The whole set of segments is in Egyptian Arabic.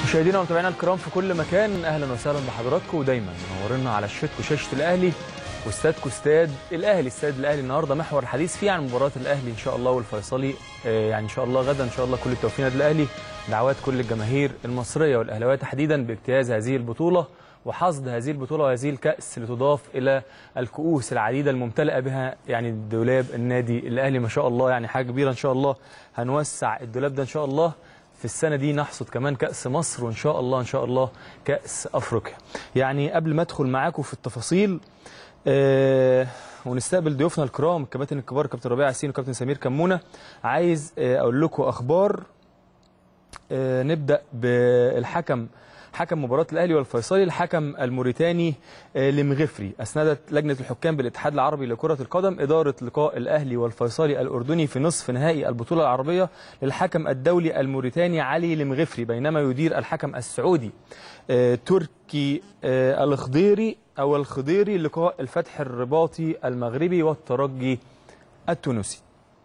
مشاهدينا ومتابعينا الكرام في كل مكان اهلا وسهلا بحضراتكم ودايما منورنا على الشتكو شاشه الاهلي واستادكو استاد الاهلي استاد الاهلي النهارده محور الحديث فيه عن مباراه الاهلي ان شاء الله والفيصلي آه، يعني ان شاء الله غدا ان شاء الله كل التوفيق للنادي الاهلي دعوات كل الجماهير المصريه والاهلاويه تحديدا باجتياز هذه البطوله وحصد هذه البطوله وهذه الكاس لتضاف الى الكؤوس العديده الممتلئه بها يعني دولاب النادي الاهلي ما شاء الله يعني حاجه كبيره ان شاء الله هنوسع الدولاب ده ان شاء الله في السنه دي نحصد كمان كاس مصر وان شاء الله ان شاء الله كاس افريقيا يعني قبل ما ادخل معاكم في التفاصيل آه ونستقبل ضيوفنا الكرام الكباتن الكبار كابتن ربيع ياسين وكابتن سمير كمونه عايز آه اقول لكم اخبار آه نبدا بالحكم حكم مباراة الأهلي والفيصلي الحكم الموريتاني آه، لمغفري أسندت لجنة الحكام بالاتحاد العربي لكرة القدم إدارة لقاء الأهلي والفيصلي الأردني في نصف نهائي البطولة العربية للحكم الدولي الموريتاني علي لمغفري بينما يدير الحكم السعودي آه، تركي آه، الخضيري أو الخضيري لقاء الفتح الرباطي المغربي والترجي التونسي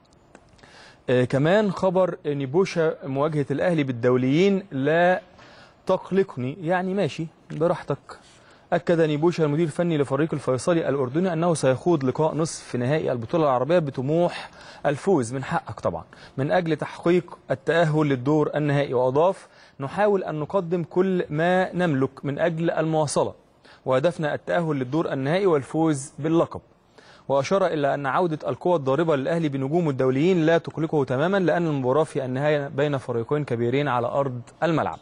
آه، كمان خبر نيبوشا مواجهة الأهلي بالدوليين لا تقلقني يعني ماشي براحتك أكد نيبوشا المدير الفني لفريق الفيصلي الأردني أنه سيخوض لقاء نصف نهائي البطولة العربية بطموح الفوز من حقك طبعا من أجل تحقيق التأهل للدور النهائي وأضاف نحاول أن نقدم كل ما نملك من أجل المواصلة وهدفنا التأهل للدور النهائي والفوز باللقب وأشار إلى أن عودة القوى الضاربة للأهلي بنجومه الدوليين لا تقلقه تماما لأن المباراة في النهاية بين فريقين كبيرين على أرض الملعب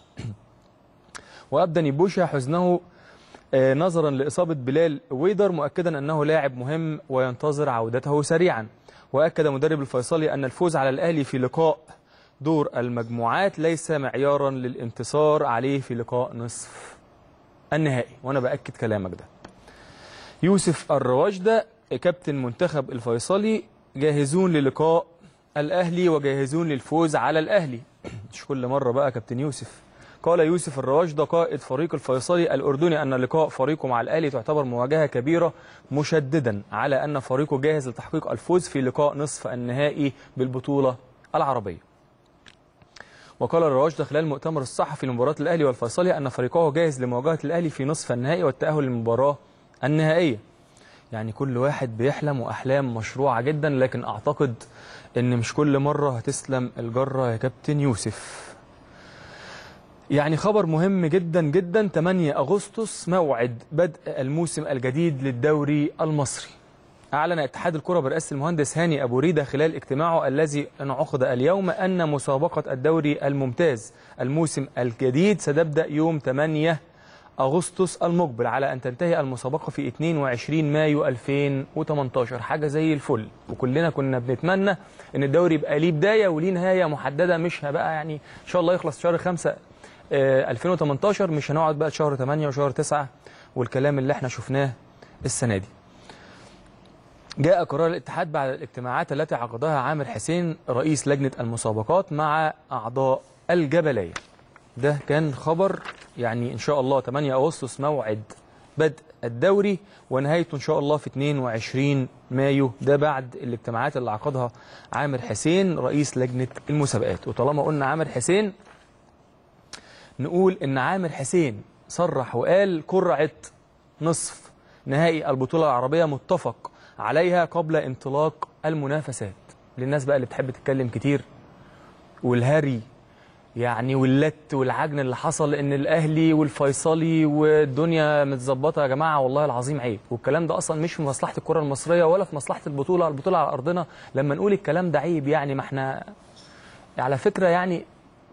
وأبدى نيبوشا حزنه آه، نظرا لإصابة بلال ويدر مؤكدا أنه لاعب مهم وينتظر عودته سريعا وأكد مدرب الفيصلي أن الفوز على الأهلي في لقاء دور المجموعات ليس معيارا للانتصار عليه في لقاء نصف النهائي وأنا بأكد كلامك ده يوسف الرواجدة كابتن منتخب الفيصلي جاهزون للقاء الأهلي وجاهزون للفوز على الأهلي مش كل مرة بقى كابتن يوسف قال يوسف الرواجدة قائد فريق الفيصلي الأردني أن لقاء فريقه مع الأهلي تعتبر مواجهة كبيرة مشددا على أن فريقه جاهز لتحقيق الفوز في لقاء نصف النهائي بالبطولة العربية وقال الرواجدة خلال المؤتمر الصحفي لمباراة الأهلي والفيصلي أن فريقه جاهز لمواجهة الأهلي في نصف النهائي والتأهل للمباراة النهائية يعني كل واحد بيحلم وأحلام مشروعة جدا لكن أعتقد أن مش كل مرة هتسلم الجرة يا كابتن يوسف يعني خبر مهم جدا جدا 8 أغسطس موعد بدء الموسم الجديد للدوري المصري أعلن اتحاد الكرة برئاسة المهندس هاني أبو ريدة خلال اجتماعه الذي انعقد اليوم أن مسابقة الدوري الممتاز الموسم الجديد ستبدأ يوم 8 أغسطس المقبل على أن تنتهي المسابقة في 22 مايو 2018 حاجة زي الفل وكلنا كنا بنتمنى أن الدوري يبقى ليه بداية وليه نهاية محددة مش هبقى يعني إن شاء الله يخلص شهر 5 آه، 2018 مش هنقعد بقى شهر 8 وشهر 9 والكلام اللي احنا شفناه السنة دي جاء قرار الاتحاد بعد الاجتماعات التي عقدها عامر حسين رئيس لجنة المسابقات مع أعضاء الجبلية ده كان خبر يعني إن شاء الله 8 أغسطس موعد بدء الدوري ونهايته إن شاء الله في 22 مايو ده بعد الاجتماعات اللي عقدها عامر حسين رئيس لجنة المسابقات وطالما قلنا عامر حسين نقول ان عامر حسين صرح وقال قرعه نصف نهائي البطوله العربيه متفق عليها قبل انطلاق المنافسات للناس بقى اللي بتحب تتكلم كتير والهري يعني واللت والعجن اللي حصل ان الاهلي والفيصلي والدنيا متظبطه يا جماعه والله العظيم عيب والكلام ده اصلا مش في مصلحه الكره المصريه ولا في مصلحه البطوله البطوله على ارضنا لما نقول الكلام ده عيب يعني ما احنا على فكره يعني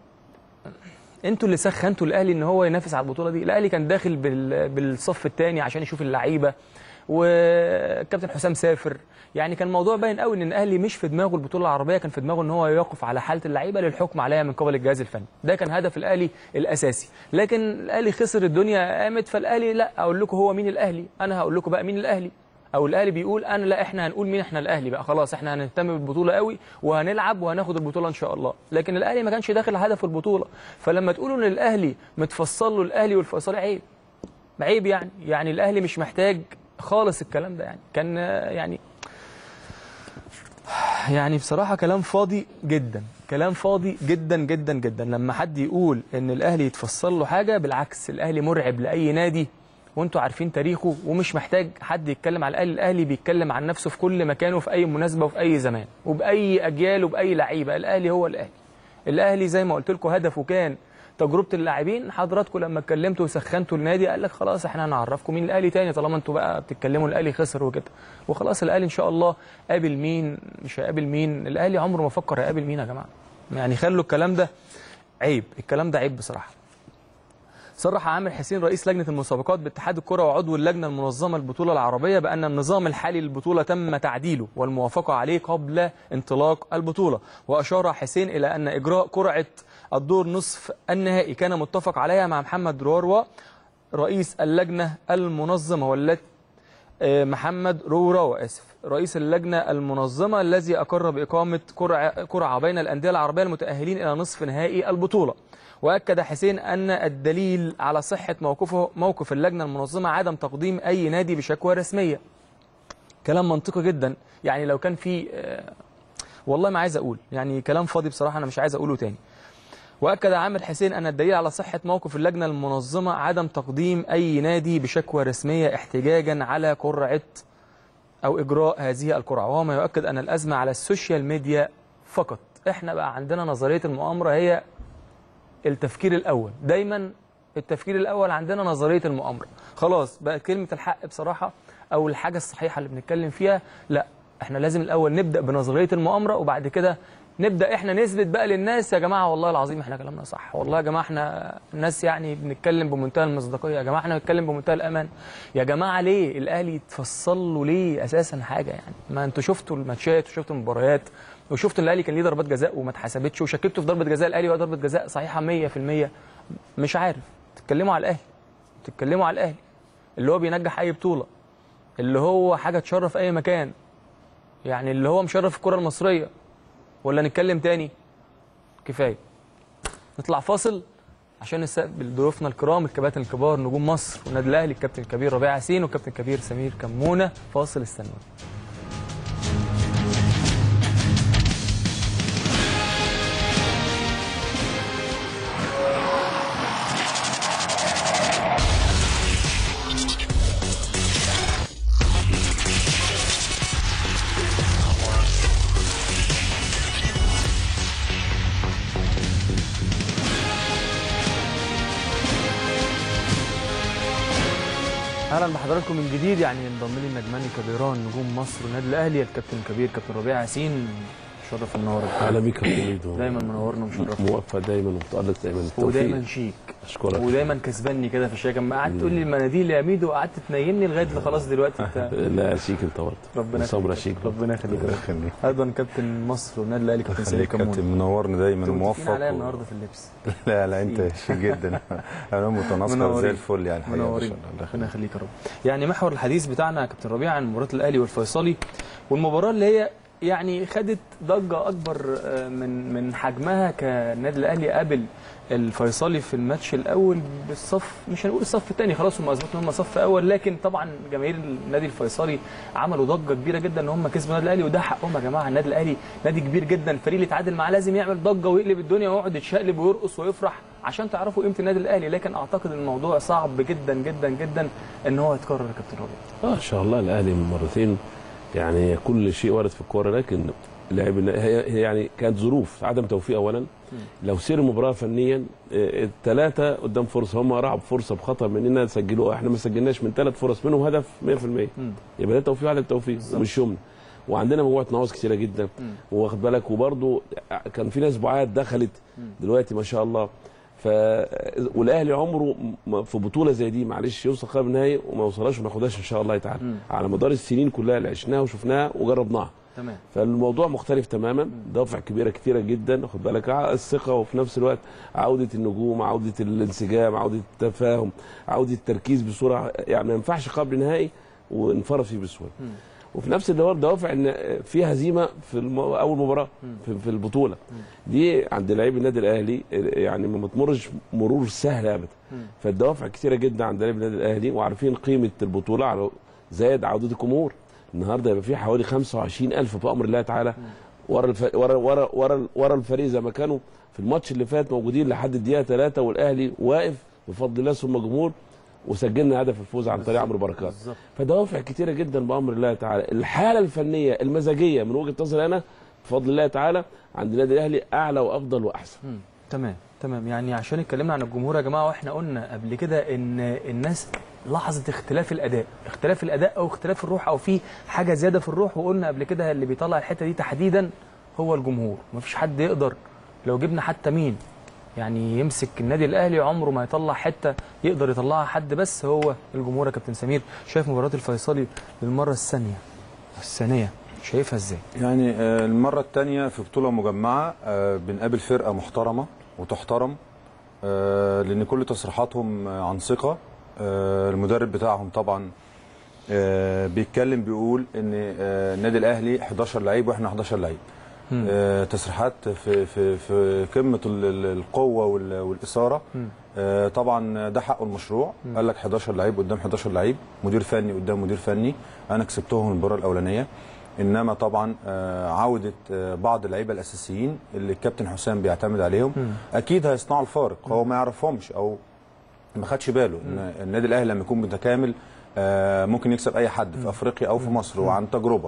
انتوا اللي سخنتوا الاهلي ان هو ينافس على البطوله دي الاهلي كان داخل بال... بالصف الثاني عشان يشوف اللعيبه وكابتن حسام سافر يعني كان الموضوع باين قوي ان الاهلي مش في دماغه البطوله العربيه كان في دماغه ان هو يقف على حاله اللعيبه للحكم عليها من قبل الجهاز الفني ده كان هدف الاهلي الاساسي لكن الاهلي خسر الدنيا قامت فالاهلي لا اقول لكم هو مين الاهلي انا هقول لكم بقى مين الاهلي او الاهلي بيقول انا لا احنا هنقول مين احنا الاهلي بقى خلاص احنا هنهتم بالبطوله قوي وهنلعب وهناخد البطوله ان شاء الله لكن الاهلي ما كانش داخل هدف البطوله فلما تقولوا ان الاهلي متفصل له الاهلي والفيصلي عيب عيب يعني يعني الاهلي مش محتاج خالص الكلام ده يعني كان آه، يعني يعني بصراحة كلام فاضي جدا كلام فاضي جدا جدا جدا لما حد يقول ان الاهلي يتفصل له حاجة بالعكس الاهلي مرعب لأي نادي وانتوا عارفين تاريخه ومش محتاج حد يتكلم على الاهلي الاهلي بيتكلم عن نفسه في كل مكان وفي اي مناسبة وفي اي زمان وبأي اجيال وبأي لعيبة الاهلي هو الاهلي الاهلي زي ما قلت لكم هدفه كان تجربه اللاعبين حضراتكم لما اتكلمتوا وسخنتوا النادي قال لك خلاص احنا هنعرفكم مين الاهلي تاني طالما انتوا بقى بتتكلموا الاهلي خسر وكده وخلاص الاهلي ان شاء الله قابل مين مش هيقابل مين الاهلي عمره ما فكر هيقابل مين يا جماعه يعني خلوا الكلام ده عيب الكلام ده عيب بصراحه صرح عامر حسين رئيس لجنه المسابقات باتحاد الكره وعضو اللجنه المنظمه البطوله العربيه بان النظام الحالي للبطوله تم تعديله والموافقه عليه قبل انطلاق البطوله واشار حسين الى ان اجراء قرعه الدور نصف النهائي كان متفق عليها مع محمد روروة رئيس اللجنه المنظمه والتي محمد روراوة اسف رئيس اللجنه المنظمه الذي اقر باقامه قرعه قرعه بين الانديه العربيه المتاهلين الى نصف نهائي البطوله واكد حسين ان الدليل على صحه موقفه موقف اللجنه المنظمه عدم تقديم اي نادي بشكوى رسميه كلام منطقي جدا يعني لو كان في والله ما عايز اقول يعني كلام فاضي بصراحه انا مش عايز اقوله تاني واكد عامر حسين ان الدليل على صحه موقف اللجنه المنظمه عدم تقديم اي نادي بشكوى رسميه احتجاجا على قرعه او اجراء هذه القرعه وهو ما يؤكد ان الازمه على السوشيال ميديا فقط احنا بقى عندنا نظريه المؤامره هي التفكير الاول دايما التفكير الاول عندنا نظريه المؤامره خلاص بقى كلمه الحق بصراحه او الحاجه الصحيحه اللي بنتكلم فيها لا احنا لازم الاول نبدا بنظريه المؤامره وبعد كده نبدا احنا نثبت بقى للناس يا جماعه والله العظيم احنا كلامنا صح والله يا جماعه احنا الناس يعني بنتكلم بمنتهى المصداقيه يا جماعه احنا بنتكلم بمنتهى الامان يا جماعه ليه الاهلي يتفصل له ليه اساسا حاجه يعني ما انتوا شفتوا الماتشات وشفتوا المباريات وشفتوا الاهلي كان ليه ضربات جزاء وما اتحسبتش وشككتوا في ضربه جزاء الاهلي وهي ضربه جزاء صحيحه 100% مش عارف تتكلموا على الاهلي تتكلموا على الاهلي اللي هو بينجح اي بطوله اللي هو حاجه تشرف اي مكان يعني اللي هو مشرف الكره المصريه ولا نتكلم تاني كفايه نطلع فاصل عشان نستقبل ضيوفنا الكرام الكباتن الكبار نجوم مصر والنادي الاهلي الكابتن الكبير ربيع ياسين والكابتن الكبير سمير كمونه فاصل استنوا اهلا بحضراتكم من جديد يعني انضم لي النجمان الكبيران نجوم مصر والنادي الاهلي الكابتن الكبير كابتن ربيع ياسين شرف النور اهلا بيك يا وليد دايما منورنا ومشرفنا موفق دايما ومتالق دايما التوفيق ودايما شيك اشكرك ودايما كسباني كده في الشاشه لما قعدت تقول لي المناديل يا ميدو وقعدت تنيمني لغايه اللي خلاص دلوقتي انت لا شيك انت برضه ربنا صبرا يخليك. شيك ربنا يخليك الله يخليك ايضا كابتن مصر والنادي الاهلي كابتن سمير خليك كابتن كمون منورني دايما انتوا متفقين وموفق عليا و- النهارده في اللبس لا لا انت شيك جدا انا متناسق منورين. زي الفل يعني الحقيقه ما منورين شاء الله الله ربنا يخليك. يخليك يا رب يعني محور الحديث بتاعنا يا كابتن ربيع عن مباراه الاهلي والفيصلي والمباراه اللي هي يعني خدت ضجه اكبر آه، من من حجمها كالنادي الاهلي قابل الفيصلي في الماتش الاول بالصف مش هنقول الصف الثاني خلاص هم اثبتوا ان هم صف اول لكن طبعا جماهير النادي الفيصلي عملوا ضجه كبيره جدا ان هم كسبوا النادي الاهلي وده حقهم يا جماعه النادي الاهلي نادي كبير جدا الفريق اللي يتعادل معاه لازم يعمل ضجه ويقلب الدنيا ويقعد يتشقلب ويرقص ويفرح عشان تعرفوا قيمه النادي الاهلي لكن اعتقد الموضوع صعب جدا جدا جدا ان هو يتكرر يا كابتن ربيع اه ان شاء الله الاهلي من مرتين يعني كل شيء وارد في الكوره لكن لعب هي هي يعني كانت ظروف عدم توفيق اولا لو سير المباراه فنيا الثلاثه قدام فرصه هم راحوا بفرصه بخطا مننا سجلوها احنا ما سجلناش من ثلاث فرص منهم هدف 100% مم. يبقى ده توفيق عدم توفيق ومش يمنى وعندنا مجموعه نواقص كثيره جدا مم. واخد بالك وبرده كان في ناس بعاد دخلت مم. دلوقتي ما شاء الله ف والاهلي عمره م- في بطوله زي دي معلش يوصل قرب النهائي وما يوصلهاش وما ياخدهاش ان شاء الله تعالى مم. على مدار السنين كلها اللي عشناها وشفناها وجربناها تمام فالموضوع مختلف تماما دوافع كبيره كتيره جدا خد بالك ع- الثقه وفي نفس الوقت عوده النجوم عوده الانسجام عوده التفاهم عوده التركيز بصوره يعني ما ينفعش قبل نهائي ونفرط فيه بسهوله مم. وفي نفس الوقت دوافع ان في هزيمه في الم... اول مباراه في, في البطوله دي عند لعيب النادي الاهلي يعني ما بتمرش مرور سهل ابدا مم. فالدوافع كتيره جدا عند لعيب النادي الاهلي وعارفين قيمه البطوله على زائد عوده الجمهور النهارده يبقى في حوالي 25000 بامر الله تعالى ورا الف... ورا ورا ورا ورا الفريق زي ما كانوا في الماتش اللي فات موجودين لحد الدقيقه 3 والاهلي واقف بفضل الله ثم جمهور وسجلنا هدف الفوز عن طريق عمرو بركات بالظبط فدوافع كتيره جدا بامر الله تعالى الحاله الفنيه المزاجيه من وجهه نظري انا بفضل الله تعالى عند النادي الاهلي اعلى وافضل واحسن مم. تمام تمام يعني عشان اتكلمنا عن الجمهور يا جماعه واحنا قلنا قبل كده ان الناس لاحظت اختلاف الاداء اختلاف الاداء او اختلاف الروح او في حاجه زياده في الروح وقلنا قبل كده اللي بيطلع الحته دي تحديدا هو الجمهور مفيش حد يقدر لو جبنا حتى مين يعني يمسك النادي الاهلي عمره ما يطلع حته يقدر يطلعها حد بس هو الجمهور يا كابتن سمير شايف مباراه الفيصلي للمره الثانيه الثانيه شايفها ازاي يعني آه، المرة الثانية في بطولة مجمعة آه، بنقابل فرقة محترمة وتحترم آه، لأن كل تصريحاتهم آه، عن ثقة آه، المدرب بتاعهم طبعا آه، بيتكلم بيقول ان آه، النادي الاهلي 11 لعيب واحنا 11 لعيب مم. آه، تصريحات في في في قمه ال- ال- القوه وال- والاثاره مم. آه، طبعا ده حقه المشروع قال لك 11 لعيب قدام 11 لعيب مدير فني قدام مدير فني انا كسبتهم المباراه الاولانيه انما طبعا آه، عوده آه، بعض اللعيبه الاساسيين اللي الكابتن حسام بيعتمد عليهم مم. اكيد هيصنعوا الفارق هو ما يعرفهمش او ما خدش باله ان النادي الاهلي لما يكون متكامل آه، ممكن يكسب اي حد في افريقيا او في مصر وعن تجربه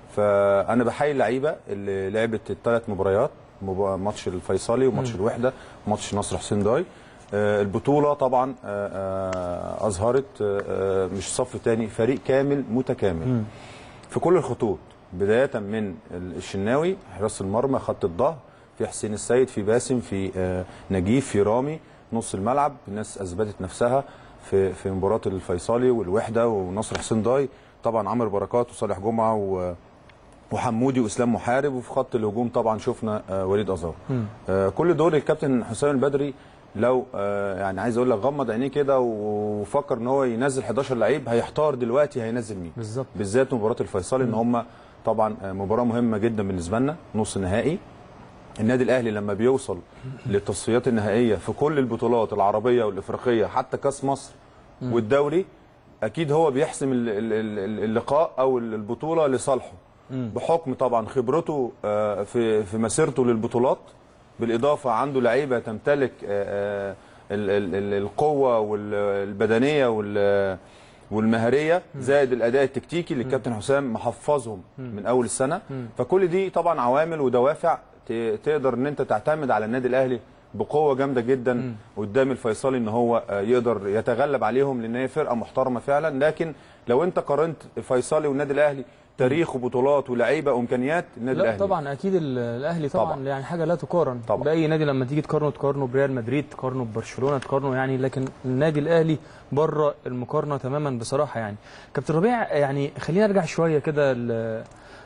فانا بحيي اللعيبه اللي لعبت الثلاث مباريات مبا- ماتش الفيصلي وماتش الوحده وماتش نصر حسين داي آه، البطوله طبعا آه، آه، اظهرت آه، آه، مش صف تاني فريق كامل متكامل في كل الخطوط بدايه من الشناوي حراس المرمى خط الظهر في حسين السيد في باسم في آه، نجيب في رامي نص الملعب الناس اثبتت نفسها في في مباراه الفيصلي والوحده ونصر حسين داي طبعا عمرو بركات وصالح جمعه و وحمودي واسلام محارب وفي خط الهجوم طبعا شفنا آه، وليد ازار مم. آه، كل دول الكابتن حسام البدري لو آه، يعني عايز اقول لك غمض عينيه كده وفكر ان هو ينزل 11 لعيب هيحتار دلوقتي هينزل مين بالظبط بالذات مباراه الفيصلي ان هم طبعا آه، مباراه مهمه جدا بالنسبه لنا نص نهائي النادي الاهلي لما بيوصل للتصفيات النهائيه في كل البطولات العربيه والافريقيه حتى كاس مصر والدوري اكيد هو بيحسم ال- ال- ال- اللقاء او البطوله لصالحه بحكم طبعا خبرته آه، في في مسيرته للبطولات بالاضافه عنده لعيبه تمتلك آه، آه، ال- ال- ال- القوه والبدنيه وال والمهاريه زائد الاداء التكتيكي اللي الكابتن حسام محفظهم من اول السنه فكل دي طبعا عوامل ودوافع ت- تقدر ان انت تعتمد على النادي الاهلي بقوه جامده جدا قدام الفيصلي ان هو آه، يقدر يتغلب عليهم لان هي فرقه محترمه فعلا لكن لو انت قارنت الفيصلي والنادي الاهلي تاريخ وبطولات ولاعيبه وامكانيات النادي لا الاهلي طبعا اكيد ال- الاهلي طبعا, طبعاً. طبعا يعني حاجه لا تقارن طبعاً. باي نادي لما تيجي تقارنه تقارنه بريال مدريد تقارنه ببرشلونه تقارنه يعني لكن النادي الاهلي بره المقارنه تماما بصراحه يعني كابتن ربيع يعني خلينا نرجع شويه كده ل-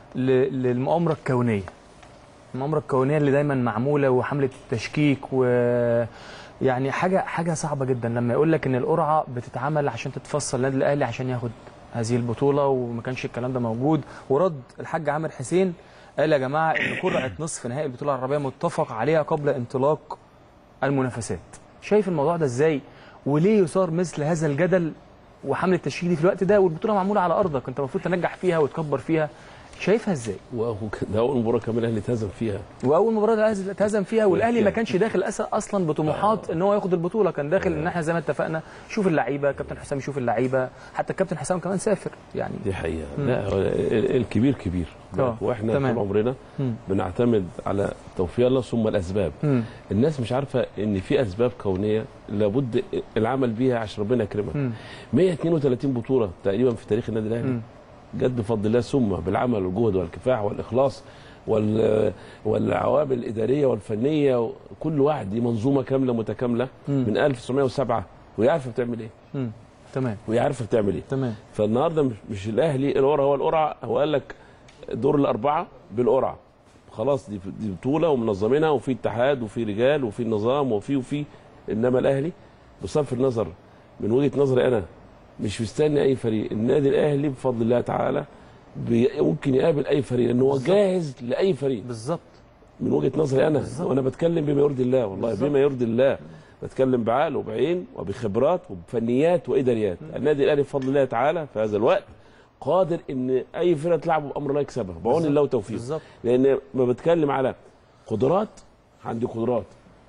ل- للمؤامره الكونيه المؤامره الكونيه اللي دايما معموله وحمله تشكيك و يعني حاجه حاجه صعبه جدا لما يقول لك ان القرعه بتتعمل عشان تتفصل النادي الاهلي عشان ياخد هذه البطوله وما كانش الكلام ده موجود ورد الحاج عامر حسين قال يا جماعه ان قرعه نصف نهائي البطوله العربيه متفق عليها قبل انطلاق المنافسات شايف الموضوع ده ازاي وليه يثار مثل هذا الجدل وحمله التشكيك دي في الوقت ده والبطوله معموله على ارضك انت المفروض تنجح فيها وتكبر فيها شايفها ازاي ده اول مباراه كمان الاهلي تهزم فيها واول مباراه اتهزم فيها والاهلي ما كانش داخل أس- اصلا بطموحات ان هو ياخد البطوله كان داخل ان احنا زي ما اتفقنا شوف اللعيبه كابتن حسام يشوف اللعيبه حتى الكابتن حسام كمان سافر يعني دي حقيقه لا هو ال- الكبير كبير آه، واحنا تمام. طول عمرنا مم. بنعتمد على توفيق الله ثم الاسباب مم. الناس مش عارفه ان في اسباب كونيه لابد العمل بيها عشان ربنا يكرمك مم. 132 بطوله تقريبا في تاريخ النادي الاهلي مم. جت بفضل الله ثم بالعمل والجهد والكفاح والاخلاص وال والعوامل الاداريه والفنيه كل واحد دي منظومه كامله متكامله مم. من 1907 وهي عارفه بتعمل ايه مم. تمام وهي عارفه بتعمل ايه تمام فالنهارده مش, مش الاهلي القرعه هو القرعه هو قال لك دور الاربعه بالقرعه خلاص دي دي بطوله ومنظمينها وفي اتحاد وفي رجال وفي نظام وفي وفي انما الاهلي بصرف النظر من وجهه نظري انا مش مستني اي فريق النادي الاهلي بفضل الله تعالى بي- ممكن يقابل اي فريق لان هو بالظبط. جاهز لاي فريق بالظبط من وجهه نظري انا بالظبط. وانا بتكلم بما يرضي الله والله بالظبط. بما يرضي الله بتكلم بعقل وبعين وبخبرات وبفنيات واداريات النادي الاهلي بفضل الله تعالى في هذا الوقت قادر ان اي فرقه تلعبه بامر الله يكسبها بعون الله وتوفيقه بالظبط لان ما بتكلم على قدرات عندي قدرات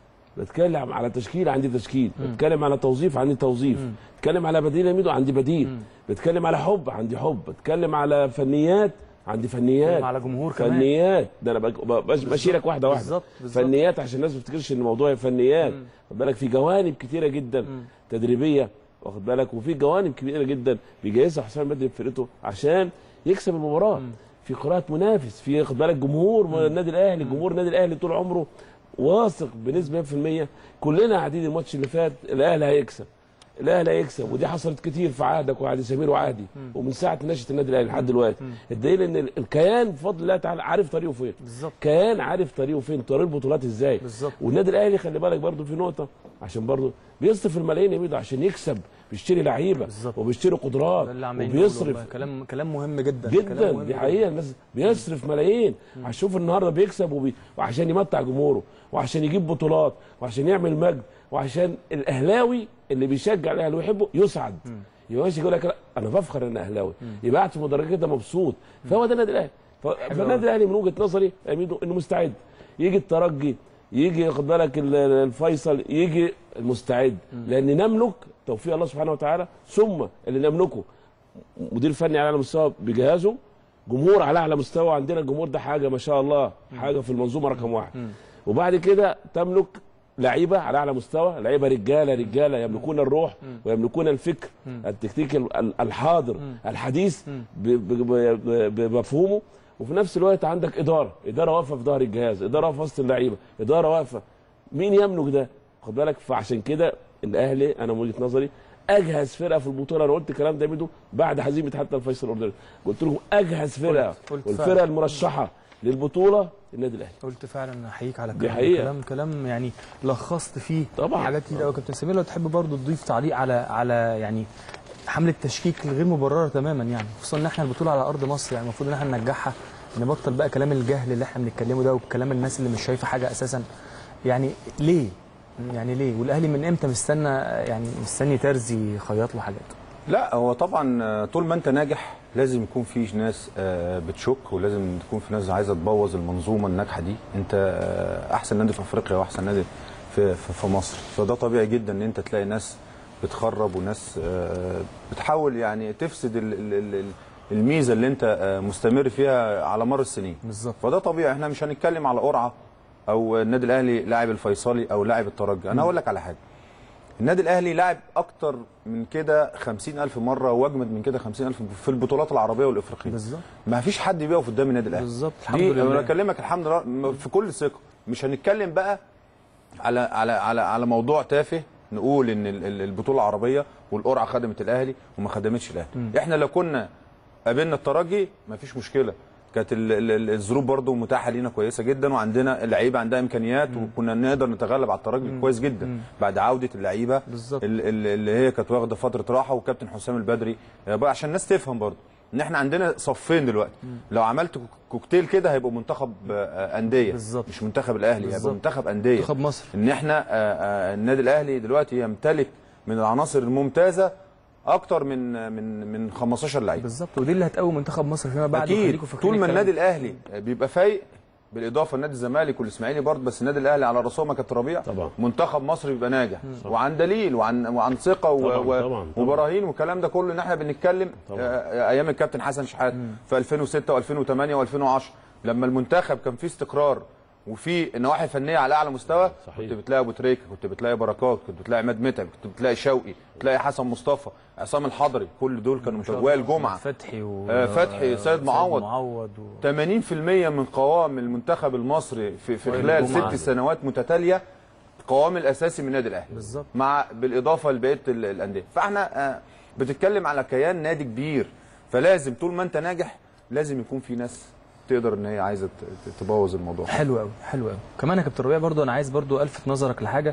بتكلم على تشكيل عندي تشكيل بتكلم على توظيف عندي توظيف بتكلم على بديل يميدو عندي بديل بتكلم على حب عندي حب بتكلم على فنيات عندي فنيات بتكلم على جمهور كمان. فنيات ده انا بج- ب- بش- بشيلك واحده واحده بالظبط، بالظبط. فنيات عشان الناس ما تفتكرش ان الموضوع فنيات خد بالك في جوانب كتيره جدا تدريبيه واخد بالك وفي جوانب كبيره جدا بيجهزها حسام بدري بفرقته عشان يكسب المباراه في قراءه منافس في خد بالك جمهور النادي الاهلي جمهور النادي الاهلي طول عمره واثق بنسبه 100% كلنا قاعدين الماتش اللي فات الاهلي هيكسب الاهلي هيكسب ودي حصلت كتير في عهدك وعهد سمير وعهدي ومن ساعه نشاه النادي الاهلي لحد دلوقتي الدليل ان ال- الكيان بفضل الله تعالى عارف طريقه فين بالظبط كيان عارف طريقه فين طريق البطولات ازاي بالظبط. والنادي الاهلي خلي بالك برضو في نقطه عشان برضو بيصرف الملايين يا ميدو عشان يكسب بيشتري لعيبه بالظبط. وبيشتري قدرات ده اللي عمالين نقوله وبيصرف والله. كلام كلام مهم جدا كلام جدا مهم دي جداً. حقيقه الناس بيصرف ملايين عشان شوف النهارده بيكسب وبي... وعشان يمتع جمهوره وعشان يجيب بطولات وعشان يعمل مجد وعشان الاهلاوي اللي بيشجع الاهلي ويحبه يسعد يمشي يقول لك لا انا بفخر ان اهلاوي يبقى قاعد في مدرجات كده مبسوط فهو ده النادي الاهلي ف- فالنادي الاهلي من وجهه نظري يا ميدو انه مستعد يجي الترجي يجي ياخد بالك ال- ال- الفيصل يجي المستعد لان نملك توفيق الله سبحانه وتعالى ثم اللي نملكه مدير فني على اعلى مستوى بجهازه جمهور على اعلى مستوى عندنا الجمهور ده حاجه ما شاء الله حاجه في المنظومه رقم واحد وبعد كده تملك لعيبه على اعلى مستوى لعيبه رجاله رجاله يملكون الروح ويملكون الفكر التكتيك ال- ال- الحاضر الحديث ب- ب- ب- بمفهومه وفي نفس الوقت عندك اداره اداره واقفه في ظهر الجهاز اداره واقفه وسط اللعيبه اداره واقفه مين يملك ده خد بالك فعشان كده الاهلي انا من وجهه نظري اجهز فرقه في البطوله انا قلت الكلام ده ميدو بعد هزيمه حتى الفيصل الاردني قلت لهم اجهز فرقه قلت- قلت والفرقه فعلا. المرشحه للبطوله النادي الاهلي قلت فعلا احييك على دي الكلام حقيقة. كلام كلام يعني لخصت فيه طبعا. حاجات كتير قوي كابتن سمير لو تحب برضو تضيف تعليق على على يعني حمله تشكيك الغير مبرره تماما يعني خصوصا ان احنا البطوله على ارض مصر يعني المفروض ان احنا ننجحها نبطل بقى كلام الجهل اللي احنا بنتكلمه ده وكلام الناس اللي مش شايفه حاجه اساسا يعني ليه يعني ليه والاهلي من امتى مستنى يعني مستني ترزي يخيط له حاجات لا هو طبعا آه، طول ما انت ناجح لازم يكون في ناس آه، بتشك ولازم تكون في ناس عايزه تبوظ المنظومه الناجحه دي انت آه، احسن نادي في افريقيا واحسن نادي في في في مصر فده طبيعي جدا ان انت تلاقي ناس بتخرب وناس آه، بتحاول يعني تفسد ال- ال- ال- ال- الميزه اللي انت آه، مستمر فيها على مر السنين بالظبط فده طبيعي احنا مش هنتكلم على قرعه او النادي الاهلي لاعب الفيصلي او لاعب الترجي انا هقول لك على حاجه النادي الاهلي لعب اكتر من كده 50000 مره واجمد من كده 50000 في البطولات العربيه والافريقيه بالظبط ما فيش حد بيقف قدام النادي الاهلي بالظبط الحمد دي لله انا بكلمك الحمد لله م- في كل ثقه مش هنتكلم بقى على على على على موضوع تافه نقول ان ال- ال- البطوله العربيه والقرعه خدمت الاهلي وما خدمتش الاهلي احنا لو كنا قابلنا الترجي ما فيش مشكله كانت ال- ال- ال- الظروف برضو متاحه لينا كويسه جدا وعندنا اللعيبه عندها امكانيات وكنا نقدر نتغلب على الترجي كويس جدا بعد عوده اللعيبه بالظبط. ال- ال- اللي هي كانت واخده فتره راحه وكابتن حسام البدري آه، بقى عشان الناس تفهم برضو ان احنا عندنا صفين دلوقتي لو عملت كوك- كوكتيل كده هيبقوا منتخب آه، انديه بالظبط. مش منتخب الاهلي هيبقى بالظبط. منتخب انديه منتخب مصر ان احنا آه، آه، النادي الاهلي دلوقتي يمتلك من العناصر الممتازه اكتر من من من 15 لعيب بالظبط ودي اللي هتقوم منتخب مصر فيما بعد اكيد وخليكوا فاكرين طول ما الكلام النادي ده. الاهلي بيبقى فايق بالاضافه لنادي الزمالك والاسماعيلي برضه بس النادي الاهلي على راسهم كابتن ربيع طبعا. منتخب مصر بيبقى ناجح وعن دليل وعن وعن ثقه و- طبعا، و- طبعا، طبعا. وبراهين والكلام ده كله ان احنا بنتكلم طبعا. آه، ايام الكابتن حسن شحات في 2006 و2008 و2010 لما المنتخب كان فيه استقرار وفي نواحي فنيه على اعلى مستوى صحيح. كنت بتلاقي ابو تريكه كنت بتلاقي بركات كنت بتلاقي عماد متعب كنت بتلاقي شوقي بتلاقي حسن مصطفى عصام الحضري كل دول كانوا ما شاء وائل الله. جمعه فتحي و... آه، فتحي، سيد معوض. معوض و... 80% من قوام المنتخب المصري في, في وائل خلال جمعة. ست سنوات متتاليه قوام الاساسي من النادي الاهلي بالظبط. مع بالاضافه لبقيه ال- الانديه فاحنا آه، بتتكلم على كيان نادي كبير فلازم طول ما انت ناجح لازم يكون في ناس تقدر ان هي عايزه ت- ت- تبوظ الموضوع حلو قوي حلو قوي كمان يا كابتن ربيع برضو انا عايز برضو الفت نظرك لحاجه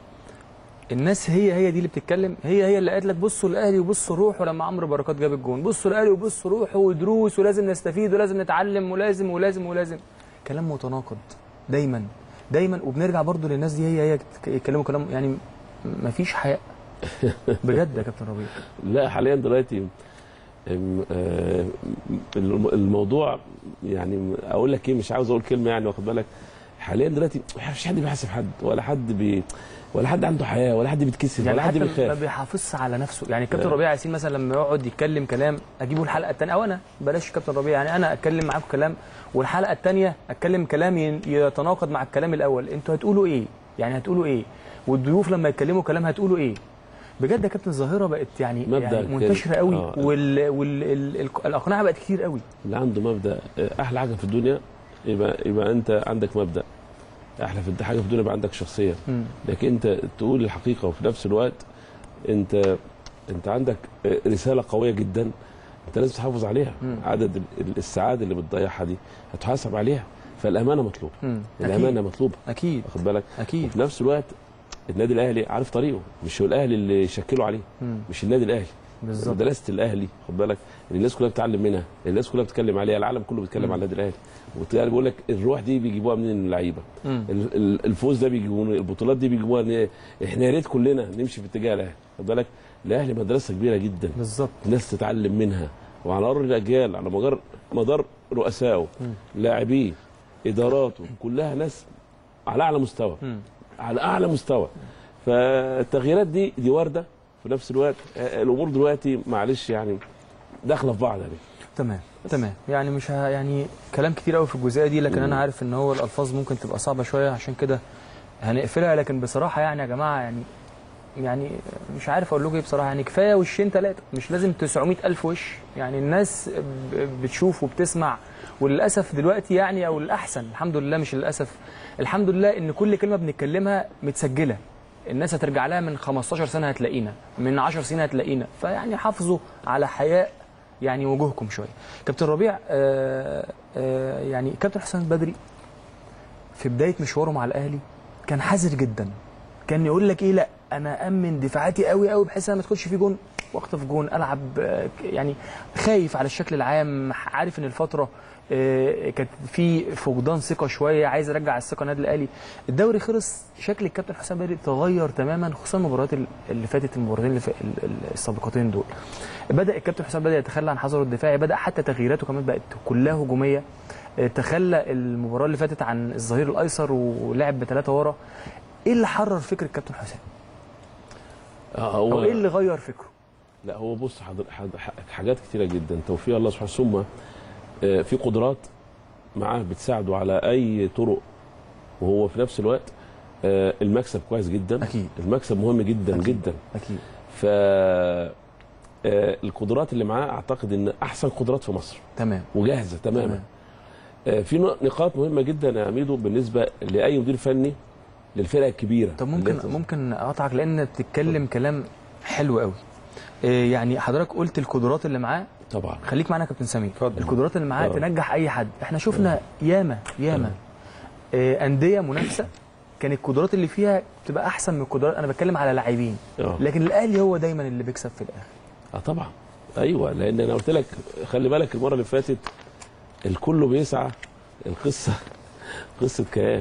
الناس هي هي دي اللي بتتكلم هي هي اللي قالت لك بصوا الاهلي وبصوا روحوا لما عمرو بركات جاب الجون بصوا الاهلي وبصوا روحوا ودروس ولازم نستفيد ولازم نتعلم ولازم ولازم ولازم كلام متناقض دايما دايما وبنرجع برضو للناس دي هي هي يتكلموا كلام يعني مفيش حياء بجد يا كابتن ربيع لا حاليا دلوقتي أم- آه، الم- الموضوع يعني اقول لك ايه مش عاوز اقول كلمه يعني واخد بالك حاليا دلوقتي مفيش حد بيحاسب حد ولا حد بي ولا حد عنده حياه ولا حد بيتكسف يعني ولا حد حتى ما بيخاف بيحافظش على نفسه يعني كابتن لا. ربيع ياسين مثلا لما يقعد يتكلم كلام اجيبه الحلقه الثانيه او انا بلاش كابتن ربيع يعني انا اتكلم معاكم كلام والحلقه الثانيه اتكلم كلام ين- يتناقض مع الكلام الاول انتوا هتقولوا ايه يعني هتقولوا ايه والضيوف لما يتكلموا كلام هتقولوا ايه بجد يا كابتن الظاهره بقت يعني, مبدأ يعني كده. منتشره قوي آه. وال وال ال- ال- الاقنعه بقت كتير قوي اللي عنده مبدا آه، احلى حاجه في الدنيا يبقى يبقى انت عندك مبدا احلى في حاجه في الدنيا يبقى عندك شخصيه لكن انت تقول الحقيقه وفي نفس الوقت انت انت عندك آه، رساله قويه جدا انت لازم تحافظ عليها مم. عدد ال- ال- الساعات اللي بتضيعها دي هتحاسب عليها فالامانه مطلوبه مم. الامانه مطلوبه اكيد واخد بالك اكيد وفي نفس الوقت النادي الاهلي عارف طريقه مش هو الاهلي اللي يشكلوا عليه مم. مش النادي الاهلي بالظبط مدرسه الاهلي خد بالك اللي الناس كلها بتتعلم منها اللي الناس كلها بتتكلم عليها العالم كله بيتكلم مم. على النادي الاهلي وبالتالي بقول لك الروح دي بيجيبوها منين من اللعيبه مم. ال- ال- الفوز ده بيجيبوه البطولات دي بيجيبوها إن احنا يا ريت كلنا نمشي في اتجاه الاهلي خد بالك الاهلي مدرسه كبيره جدا بالظبط الناس تتعلم منها وعلى مر الاجيال على مدار مدار رؤسائه مم. لاعبيه اداراته كلها ناس على اعلى مستوى مم. على اعلى مستوى فالتغييرات دي دي وارده في نفس الوقت آه، الامور دلوقتي معلش يعني داخله في بعض يعني تمام تمام يعني مش ه... يعني كلام كتير قوي في الجزئيه دي لكن انا عارف ان هو الالفاظ ممكن تبقى صعبه شويه عشان كده هنقفلها لكن بصراحه يعني يا جماعه يعني يعني مش عارف اقول لكم ايه بصراحه يعني كفايه وشين ثلاثه مش لازم 900 الف وش يعني الناس ب- بتشوف وبتسمع وللاسف دلوقتي يعني او الاحسن الحمد لله مش للاسف الحمد لله ان كل كلمه بنتكلمها متسجله الناس هترجع لها من 15 سنه هتلاقينا من 10 سنين هتلاقينا فيعني حافظوا على حياء يعني وجوهكم شويه كابتن ربيع آه آه يعني كابتن حسام البدري في بدايه مشواره مع الاهلي كان حذر جدا كان يقول لك ايه لا انا امن دفاعاتي قوي قوي بحيث انا ما ادخلش في جون واخطف جون العب آه، يعني خايف على الشكل العام عارف ان الفتره آه، كانت في فقدان ثقه شويه عايز ارجع الثقه النادي الاهلي الدوري خلص شكل الكابتن حسام بدري تغير تماما خصوصا المباريات اللي فاتت المباراتين اللي في ال- ال- السابقتين دول بدا الكابتن حسام بدري يتخلى عن حذره الدفاعي بدا حتى تغييراته كمان بقت كلها هجوميه آه، تخلى المباراه اللي فاتت عن الظهير الايسر ولعب بثلاثه ورا ايه اللي حرر فكر الكابتن حسام آه، او هو ايه اللي غير فكره لا هو بص حضر حضر حاجات كتيره جدا توفيق الله سبحانه ثم آه، في قدرات معاه بتساعده على اي طرق وهو في نفس الوقت آه، المكسب كويس جدا أكيد. المكسب مهم جدا أكيد. جدا اكيد ف آه، القدرات اللي معاه اعتقد ان احسن قدرات في مصر تمام وجاهزه تماما تمام. آه، في نق- نقاط مهمه جدا يا عميدو بالنسبه لاي مدير فني للفرقه الكبيره طب اللي ممكن أنت- ممكن اقطعك لان بتتكلم كلام حلو قوي إيه يعني حضرتك قلت القدرات اللي معاه طبعا خليك معانا يا كابتن سمير اتفضل. القدرات اللي معاه آه. تنجح اي حد احنا شفنا ياما ياما إيه انديه منافسه كان القدرات اللي فيها بتبقى احسن من القدرات انا بتكلم على لاعبين آه. لكن الاهلي هو دايما اللي بيكسب في الاخر اه طبعا ايوه لان انا قلت لك خلي بالك المره اللي فاتت الكل بيسعى القصه قصه كيان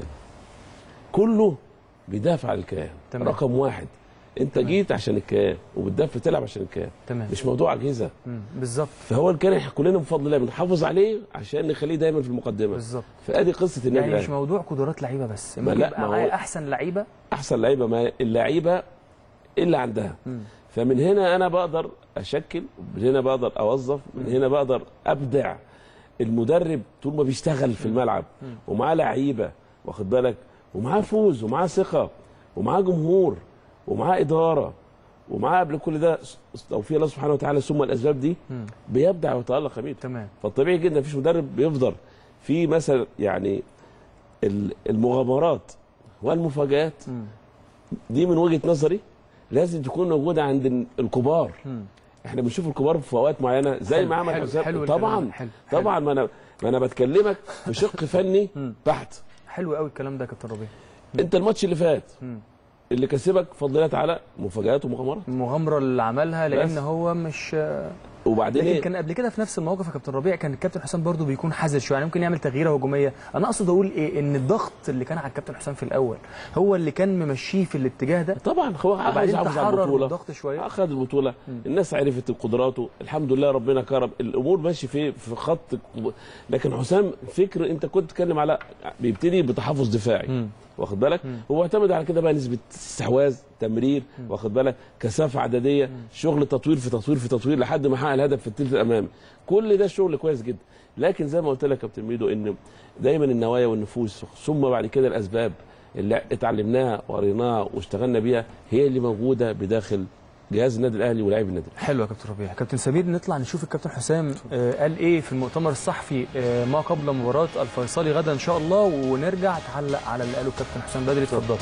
كله بيدافع عن الكيان تمام. رقم واحد انت تمام. جيت عشان الكيان وبتدافع تلعب عشان الكيان تمام مش موضوع اجهزه مم. بالظبط فهو الكيان احنا كلنا بفضل الله بنحافظ عليه عشان نخليه دايما في المقدمه بالظبط فادي قصه النادي يعني مش الاهلي موضوع قدرات لعيبه بس ما ممكن لا، يبقى ما هو- معايا احسن لعيبه احسن لعيبه ما اللعيبه اللي عندها مم. فمن هنا انا بقدر اشكل من هنا بقدر اوظف من هنا بقدر ابدع المدرب طول ما بيشتغل في الملعب ومعاه لعيبه واخد بالك ومعاه فوز ومعاه ثقه ومعاه جمهور ومعاه اداره ومعاه قبل كل ده توفيق الله سبحانه وتعالى ثم الاسباب دي مم. بيبدع ويتالق يا ميدو تمام فالطبيعي جدا مفيش مدرب بيفضل في مثلا يعني ال- المغامرات والمفاجآت مم. دي من وجهه نظري لازم تكون موجوده عند ال- الكبار مم. احنا بنشوف الكبار في اوقات معينه زي حلو، ما عمل حلو، حسام حلو الكلام طبعا ده، حلو، حلو. طبعا ما انا ما انا بتكلمك في شق فني مم. بحت حلو قوي الكلام ده يا كابتن ربيع انت الماتش اللي فات مم. اللي كسبك بفضل الله تعالى مفاجآت ومغامرات المغامره اللي عملها لان بس. هو مش وبعدين لكن إيه؟ كان قبل كده في نفس الموقف يا كابتن ربيع كان الكابتن حسام برضو بيكون حذر شويه يعني ممكن يعمل تغييره هجوميه انا اقصد اقول ايه ان الضغط اللي كان على الكابتن حسام في الاول هو اللي كان ممشيه في الاتجاه ده طبعا هو وبعدين عايز يحافظ على تحرر من البطوله الضغط شويه اخذ البطوله الناس عرفت قدراته الحمد لله ربنا كرم الامور ماشي في في خط لكن حسام فكر انت كنت تتكلم على بيبتدي بتحفظ دفاعي مم. واخد بالك هو اعتمد على كده بقى نسبه استحواذ تمرير واخد بالك كثافه عدديه شغل تطوير في تطوير في تطوير لحد ما حقق الهدف في الثلث الامامي كل ده شغل كويس جدا لكن زي ما قلت لك يا كابتن ميدو ان دايما النوايا والنفوس ثم بعد كده الاسباب اللي اتعلمناها وقريناها واشتغلنا بيها هي اللي موجوده بداخل جهاز النادي الاهلي ولاعيب النادي الأهلي. حلو يا كابتن ربيع كابتن سمير نطلع نشوف الكابتن حسام آه، قال ايه في المؤتمر الصحفي آه، ما قبل مباراه الفيصلي غدا ان شاء الله ونرجع تعلق على اللي قاله الكابتن حسام بدري اتفضل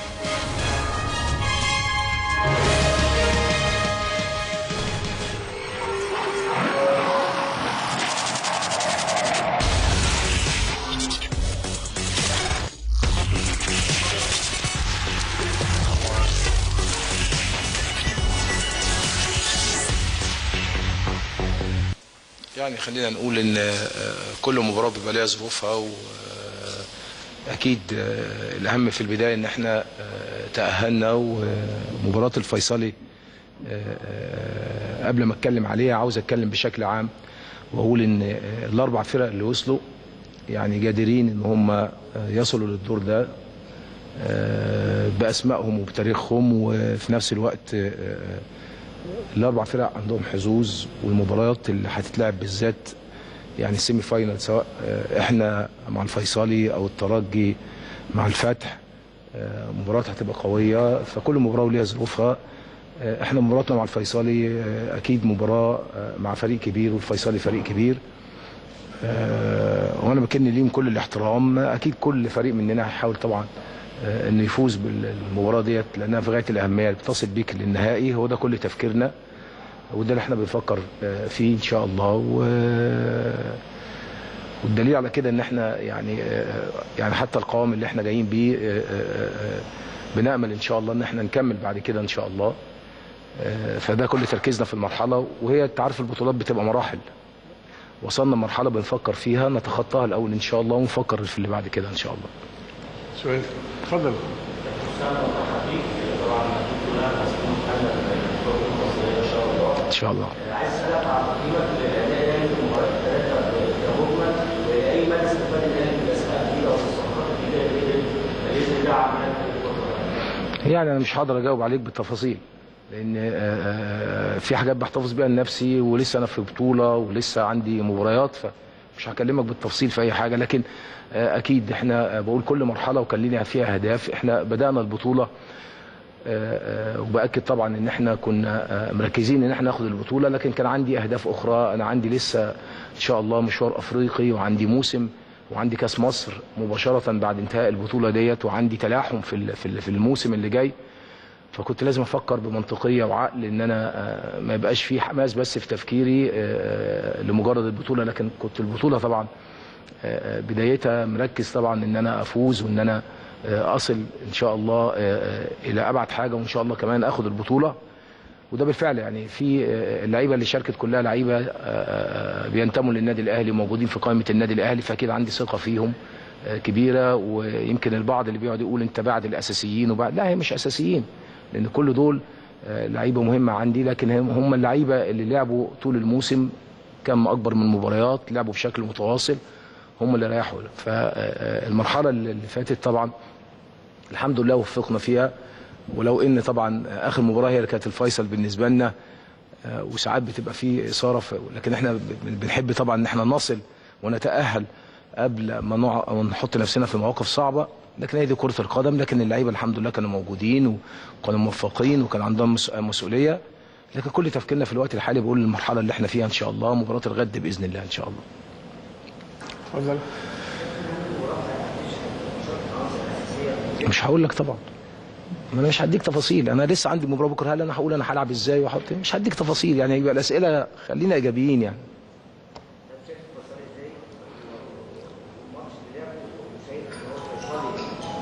يعني خلينا نقول ان آه، كل مباراه بيبقى ليها ظروفها واكيد الاهم في البدايه ان احنا آه، تاهلنا ومباراه الفيصلي آه، آه، قبل ما اتكلم عليها عاوز اتكلم بشكل عام واقول ان آه، الاربع فرق اللي وصلوا يعني جادرين ان هم آه، يصلوا للدور ده آه، باسمائهم وبتاريخهم وفي نفس الوقت آه، الاربع فرق عندهم حظوظ والمباريات اللي هتتلعب بالذات يعني السيمي فاينل سواء آه، احنا مع الفيصلي او الترجي مع الفتح آه، مباراه هتبقى قويه فكل مباراه وليها ظروفها آه، احنا مباراتنا مع الفيصلي آه، اكيد مباراه آه، مع فريق كبير والفيصلي فريق كبير آه، وانا بكن ليهم كل الاحترام اكيد كل فريق مننا هيحاول طبعا آه، انه يفوز بالمباراه ديت لانها في غايه الاهميه بتصل بيك للنهائي هو ده كل تفكيرنا وده اللي احنا بنفكر آه، فيه ان شاء الله و والدليل على كده ان احنا يعني آه، يعني حتى القوام اللي احنا جايين بيه آه، آه، آه، بنامل ان شاء الله ان احنا نكمل بعد كده ان شاء الله آه، فده كل تركيزنا في المرحله وهي انت عارف البطولات بتبقى مراحل وصلنا مرحله بنفكر فيها نتخطاها الاول ان شاء الله ونفكر في اللي بعد كده ان شاء الله سؤال اتفضل ان شاء الله يعني انا مش هقدر اجاوب عليك بالتفاصيل لان آه، آه، في حاجات بحتفظ بيها لنفسي ولسه انا في بطوله ولسه عندي مباريات فمش هكلمك بالتفصيل في اي حاجه لكن آه، اكيد احنا آه، بقول كل مرحله وكان لنا فيها اهداف احنا بدانا البطوله آه، آه، وباكد طبعا ان احنا كنا آه، مركزين ان احنا ناخد البطوله لكن كان عندي اهداف اخرى انا عندي لسه ان شاء الله مشوار افريقي وعندي موسم وعندي كاس مصر مباشره بعد انتهاء البطوله ديت وعندي تلاحم في ال- في ال- في الموسم اللي جاي فكنت لازم افكر بمنطقيه وعقل ان انا آه، ما يبقاش في حماس بس في تفكيري آه، لمجرد البطوله لكن كنت البطوله طبعا آه، بدايتها مركز طبعا ان انا افوز وان انا آه، اصل ان شاء الله آه، آه، الى ابعد حاجه وان شاء الله كمان اخد البطوله وده بالفعل يعني في آه، اللعيبه اللي شاركت كلها لعيبه آه، آه، بينتموا للنادي الاهلي وموجودين في قائمه النادي الاهلي فاكيد عندي ثقه فيهم آه، كبيره ويمكن البعض اللي بيقعد يقول انت بعد الاساسيين وبعد لا هي مش اساسيين لان كل دول آه، لعيبه مهمه عندي لكن هم هم اللعيبه اللي لعبوا طول الموسم كم اكبر من مباريات لعبوا بشكل متواصل هم اللي ريحوا فالمرحله اللي اللي فاتت طبعا الحمد لله وفقنا فيها ولو ان طبعا اخر مباراه هي اللي كانت الفيصل بالنسبه لنا آه، وساعات بتبقى فيه اثاره في لكن احنا ب- بنحب طبعا ان احنا نصل ونتاهل قبل ما نقع او نحط نفسنا في مواقف صعبه لكن هي دي كره القدم لكن اللعيبه الحمد لله كانوا موجودين وكانوا موفقين وكان عندهم مس- مسؤوليه لكن كل تفكيرنا في الوقت الحالي بقول المرحله اللي احنا فيها ان شاء الله مباراه الغد باذن الله ان شاء الله اتفضل مش هقول لك طبعا ما انا مش هديك تفاصيل انا لسه عندي مباراه بكره هل انا هقول انا هلعب ازاي واحط مش هديك تفاصيل يعني يبقى الاسئله خلينا ايجابيين يعني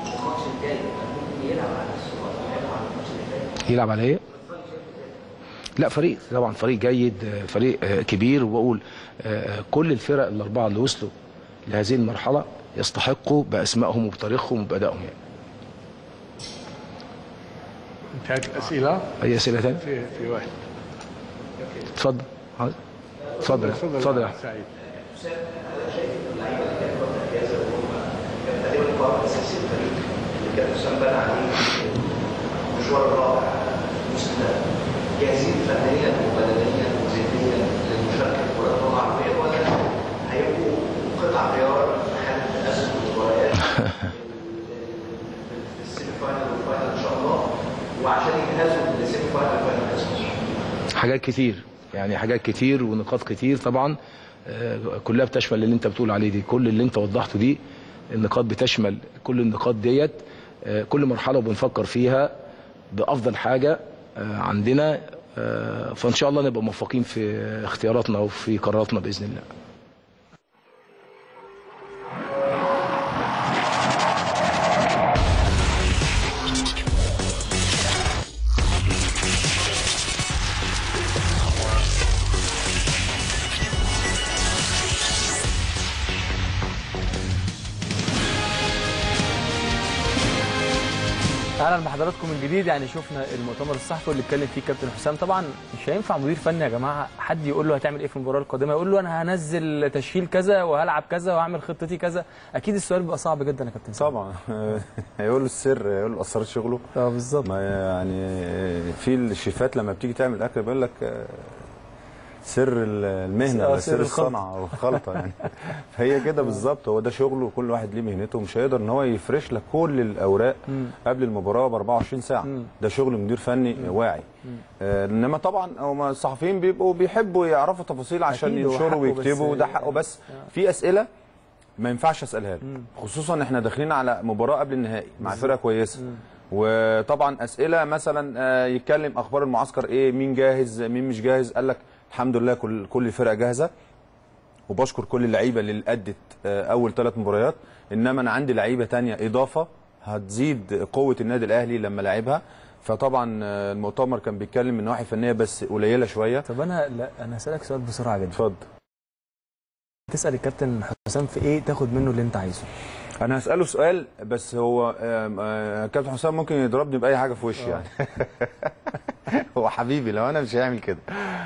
يلعب على ايه؟ لا فريق طبعا فريق جيد آه، فريق آه، كبير وبقول آه، كل الفرق الاربعه اللي وصلوا لهذه المرحله يستحقوا باسمائهم وبتاريخهم وبادائهم يعني انتهت الاسئله اي اسئله ثانيه في في واحد اتفضل حاضر. اتفضل اتفضل يا أحمد. سعيد تقريبا القرار الاساسي للفريق اللي كان حسام بنى عليه المشوار الرائع الموسم ده جاهزين فنيا وبدنيا وذهنيا للمشاركه في الكره الطاقه العربيه ولا هيبقوا قطع غيار محل ازمه المباريات في السيمي فاينل والفاينل ان شاء الله وعشان يجهزوا للسيمي فاينل وفاينل كاس مصر حاجات كتير يعني حاجات كتير ونقاط كتير طبعا آه، كلها بتشمل اللي انت بتقول عليه دي كل اللي انت وضحته دي النقاط بتشمل كل النقاط ديت آه، كل مرحله بنفكر فيها بافضل حاجه آه، عندنا آه، فان شاء الله نبقى موفقين في اختياراتنا وفي قراراتنا باذن الله اهلا بحضراتكم من جديد يعني شفنا المؤتمر الصحفي اللي اتكلم فيه كابتن حسام طبعا مش هينفع مدير فني يا جماعه حد يقول له هتعمل ايه في المباراه القادمه يقول له انا هنزل تشكيل كذا وهلعب كذا وهعمل خطتي كذا اكيد السؤال بيبقى صعب جدا يا كابتن سامي. طبعا هيقول له السر هيقول له اسرار شغله اه بالظبط ما يعني في الشيفات لما بتيجي تعمل اكل بيقول لك آه، سر المهنه آه، ولا سر سر الخلطة. الصنعه او الخلطه يعني هي كده بالظبط هو ده شغله وكل واحد ليه مهنته مش هيقدر ان هو يفرش لك كل الاوراق قبل المباراه ب 24 ساعه ده شغل مدير فني واعي آه، انما طبعا هم الصحفيين بيبقوا بيحبوا يعرفوا تفاصيل عشان أكيد، هو ينشروا حقه بس- ويكتبوا وده حقه بس في اسئله ما ينفعش اسالها له خصوصا ان احنا داخلين على مباراه قبل النهائي مع فرقه كويسه وطبعا اسئله مثلا آه، يتكلم اخبار المعسكر ايه مين جاهز مين مش جاهز قال لك الحمد لله كل كل الفرق جاهزه وبشكر كل اللعيبه اللي ادت آه، اول ثلاث مباريات انما انا عندي لعيبه تانية اضافه هتزيد قوه النادي الاهلي لما لعبها فطبعا آه، المؤتمر كان بيتكلم من نواحي فنيه بس قليله شويه طب انا لا انا هسالك سؤال بسرعه جدا اتفضل تسال الكابتن حسام في ايه تاخد منه اللي انت عايزه انا هساله سؤال بس هو آم، آه، كابتن حسام ممكن يضربني باي حاجه في وشي يعني هو حبيبي لو انا مش هيعمل كده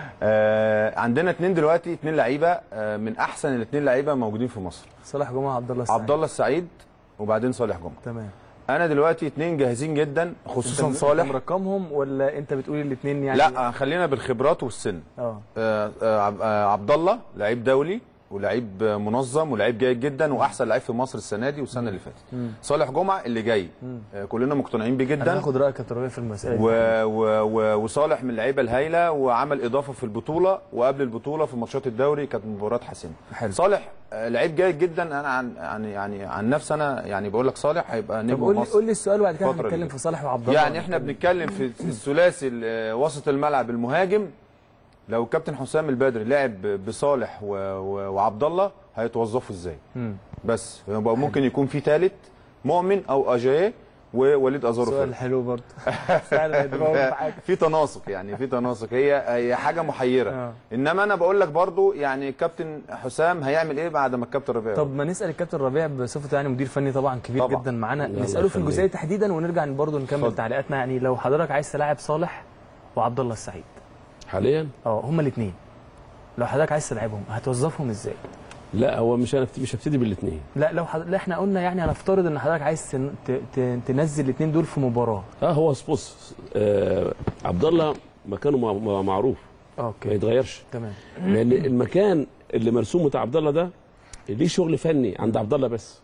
آه، عندنا اتنين دلوقتي اتنين لعيبه آه، من احسن الاتنين لعيبه موجودين في مصر صالح جمعه عبد الله السعيد عبد الله السعيد وبعدين صالح جمعه تمام انا دلوقتي اتنين جاهزين جدا خصوصا انت صالح مرقمهم ولا انت بتقول الاثنين يعني لا خلينا بالخبرات والسن اه آه، آه، عب- آه، عبد الله لعيب دولي ولعيب آه، منظم ولعيب جيد جدا واحسن لعيب في مصر السنه دي والسنه اللي فاتت صالح جمعه اللي جاي آه، كلنا مقتنعين بيه انا جدا هاخد رايك يا ترابيه في المساله و... دي و... و... وصالح من اللعيبه الهايله وعمل اضافه في البطوله وقبل البطوله في ماتشات الدوري كانت مباراه حاسمه حلو. صالح آه، لعيب جيد جدا انا عن يعني يعني عن نفسي انا يعني بقول لك صالح هيبقى طب نجم قول لي مصر قول لي السؤال وبعد كده الفترة هنتكلم اللي في صالح وعبد الله يعني احنا بنتكلم في الثلاثي ال- وسط الملعب المهاجم لو كابتن حسام البدري لعب بصالح و... و... وعبد الله هيتوظفوا ازاي مم. بس يبقى ممكن يكون في ثالث مؤمن او اجاي ووليد ازارو سؤال فرد. حلو برضه فعلا هيدفعوا في حاجه في تناسق يعني في تناسق هي هي حاجه محيره آه. انما انا بقول لك برضو يعني الكابتن حسام هيعمل ايه بعد ما الكابتن ربيع طب ما نسال الكابتن ربيع بصفته يعني مدير فني طبعا كبير طبعا. جدا معانا الله نساله في يخليك. الجزئيه تحديدا ونرجع برضه نكمل اتفضل. تعليقاتنا يعني لو حضرتك عايز تلاعب صالح وعبد الله السعيد حاليا اه هما الاثنين لو حضرتك عايز تلعبهم هتوظفهم ازاي؟ لا هو مش هنبت- مش هبتدي بالاثنين لا لو حض... لا احنا قلنا يعني هنفترض ان حضرتك عايز تن... ت... ت... تنزل الاثنين دول في مباراه اه هو بص آه عبد الله مكانه مع- مع- معروف ما اوكي يتغيرش تمام لان المكان اللي مرسوم بتاع عبد الله ده ليه شغل فني عند عبد الله بس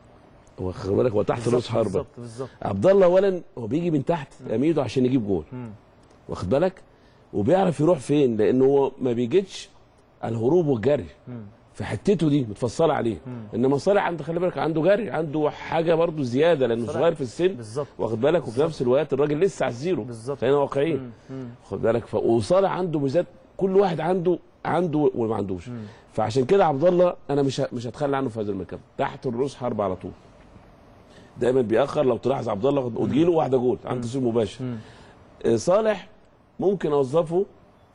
هو خلي بالك هو تحت راس حربه بالظبط بالظبط عبد الله اولا هو بيجي من تحت اميده عشان يجيب جول واخد بالك وبيعرف يروح فين لانه هو ما بيجيش الهروب والجري في حتته دي متفصله عليه انما صالح عنده خلي بالك عنده جري عنده حاجه برضه زياده لانه صالح صغير في السن بالظبط واخد بالك وفي نفس الوقت الراجل لسه على الزيرو بالظبط. خلينا واقعيين واخد بالك ف... وصالح عنده ميزات كل واحد عنده عنده وما عندوش فعشان كده عبد الله انا مش ه... مش هتخلى عنه في هذا المكان تحت الرؤوس حرب على طول دايما بيأخر لو تلاحظ عبد الله وتجيله واحده جول عنده تصوير مباشر آه، صالح ممكن اوظفه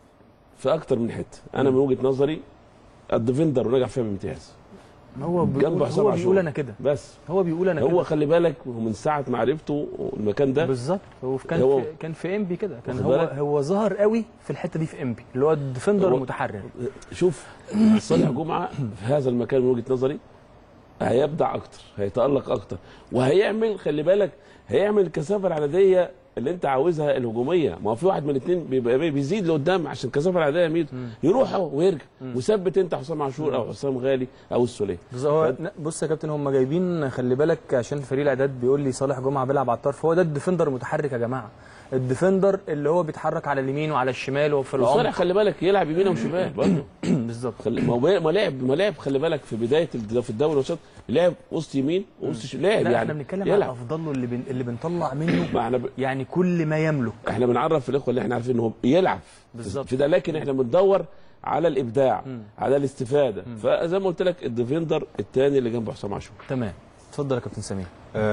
في اكتر من حته انا من وجهه نظري الديفندر ونجح فيها بامتياز هو جنب بيقول حسام هو عاشور. بيقول انا كده بس هو بيقول انا هو كده خلي بالك من ساعه ما عرفته المكان ده بالظبط هو كان هو- في كان في ام بي كده كان واخد هو بالك؟ هو ظهر قوي في الحته دي في ام بي اللي هو الديفندر هو- المتحرر شوف صالح جمعه في هذا المكان من وجهه نظري هيبدع اكتر هيتالق اكتر وهيعمل خلي بالك هيعمل الكثافه العدديه اللي انت عاوزها الهجوميه ما هو في واحد من الاثنين بيبقى بيزيد لقدام عشان الكثافه العدديه يا ميدو يروح هو ويرجع وثبت انت حسام عاشور او حسام غالي او السوليه بس هو بص يا كابتن هم جايبين خلي بالك عشان فريق الاعداد بيقول لي صالح جمعه بيلعب على الطرف هو ده الديفندر المتحرك يا جماعه الديفندر اللي هو بيتحرك على اليمين وعلى الشمال وفي وصالح العمق خلي بالك يلعب يمين وشمال برضه بالظبط خلي ما هو ما لعب ما لعب خلي بالك في بدايه الد- في الدوري والشوط لعب وسط يمين وسط ش- لعب لا يعني احنا بنتكلم على يلعب افضله اللي بن... اللي بنطلع منه ما احنا ب... يعني كل ما يملك احنا بنعرف الاخوه اللي احنا عارفين ان هو يلعب بالظبط. في ده لكن احنا بندور على الابداع على الاستفاده فزي ما قلت لك الديفندر الثاني اللي جنب حسام عاشور تمام اتفضل يا كابتن سمير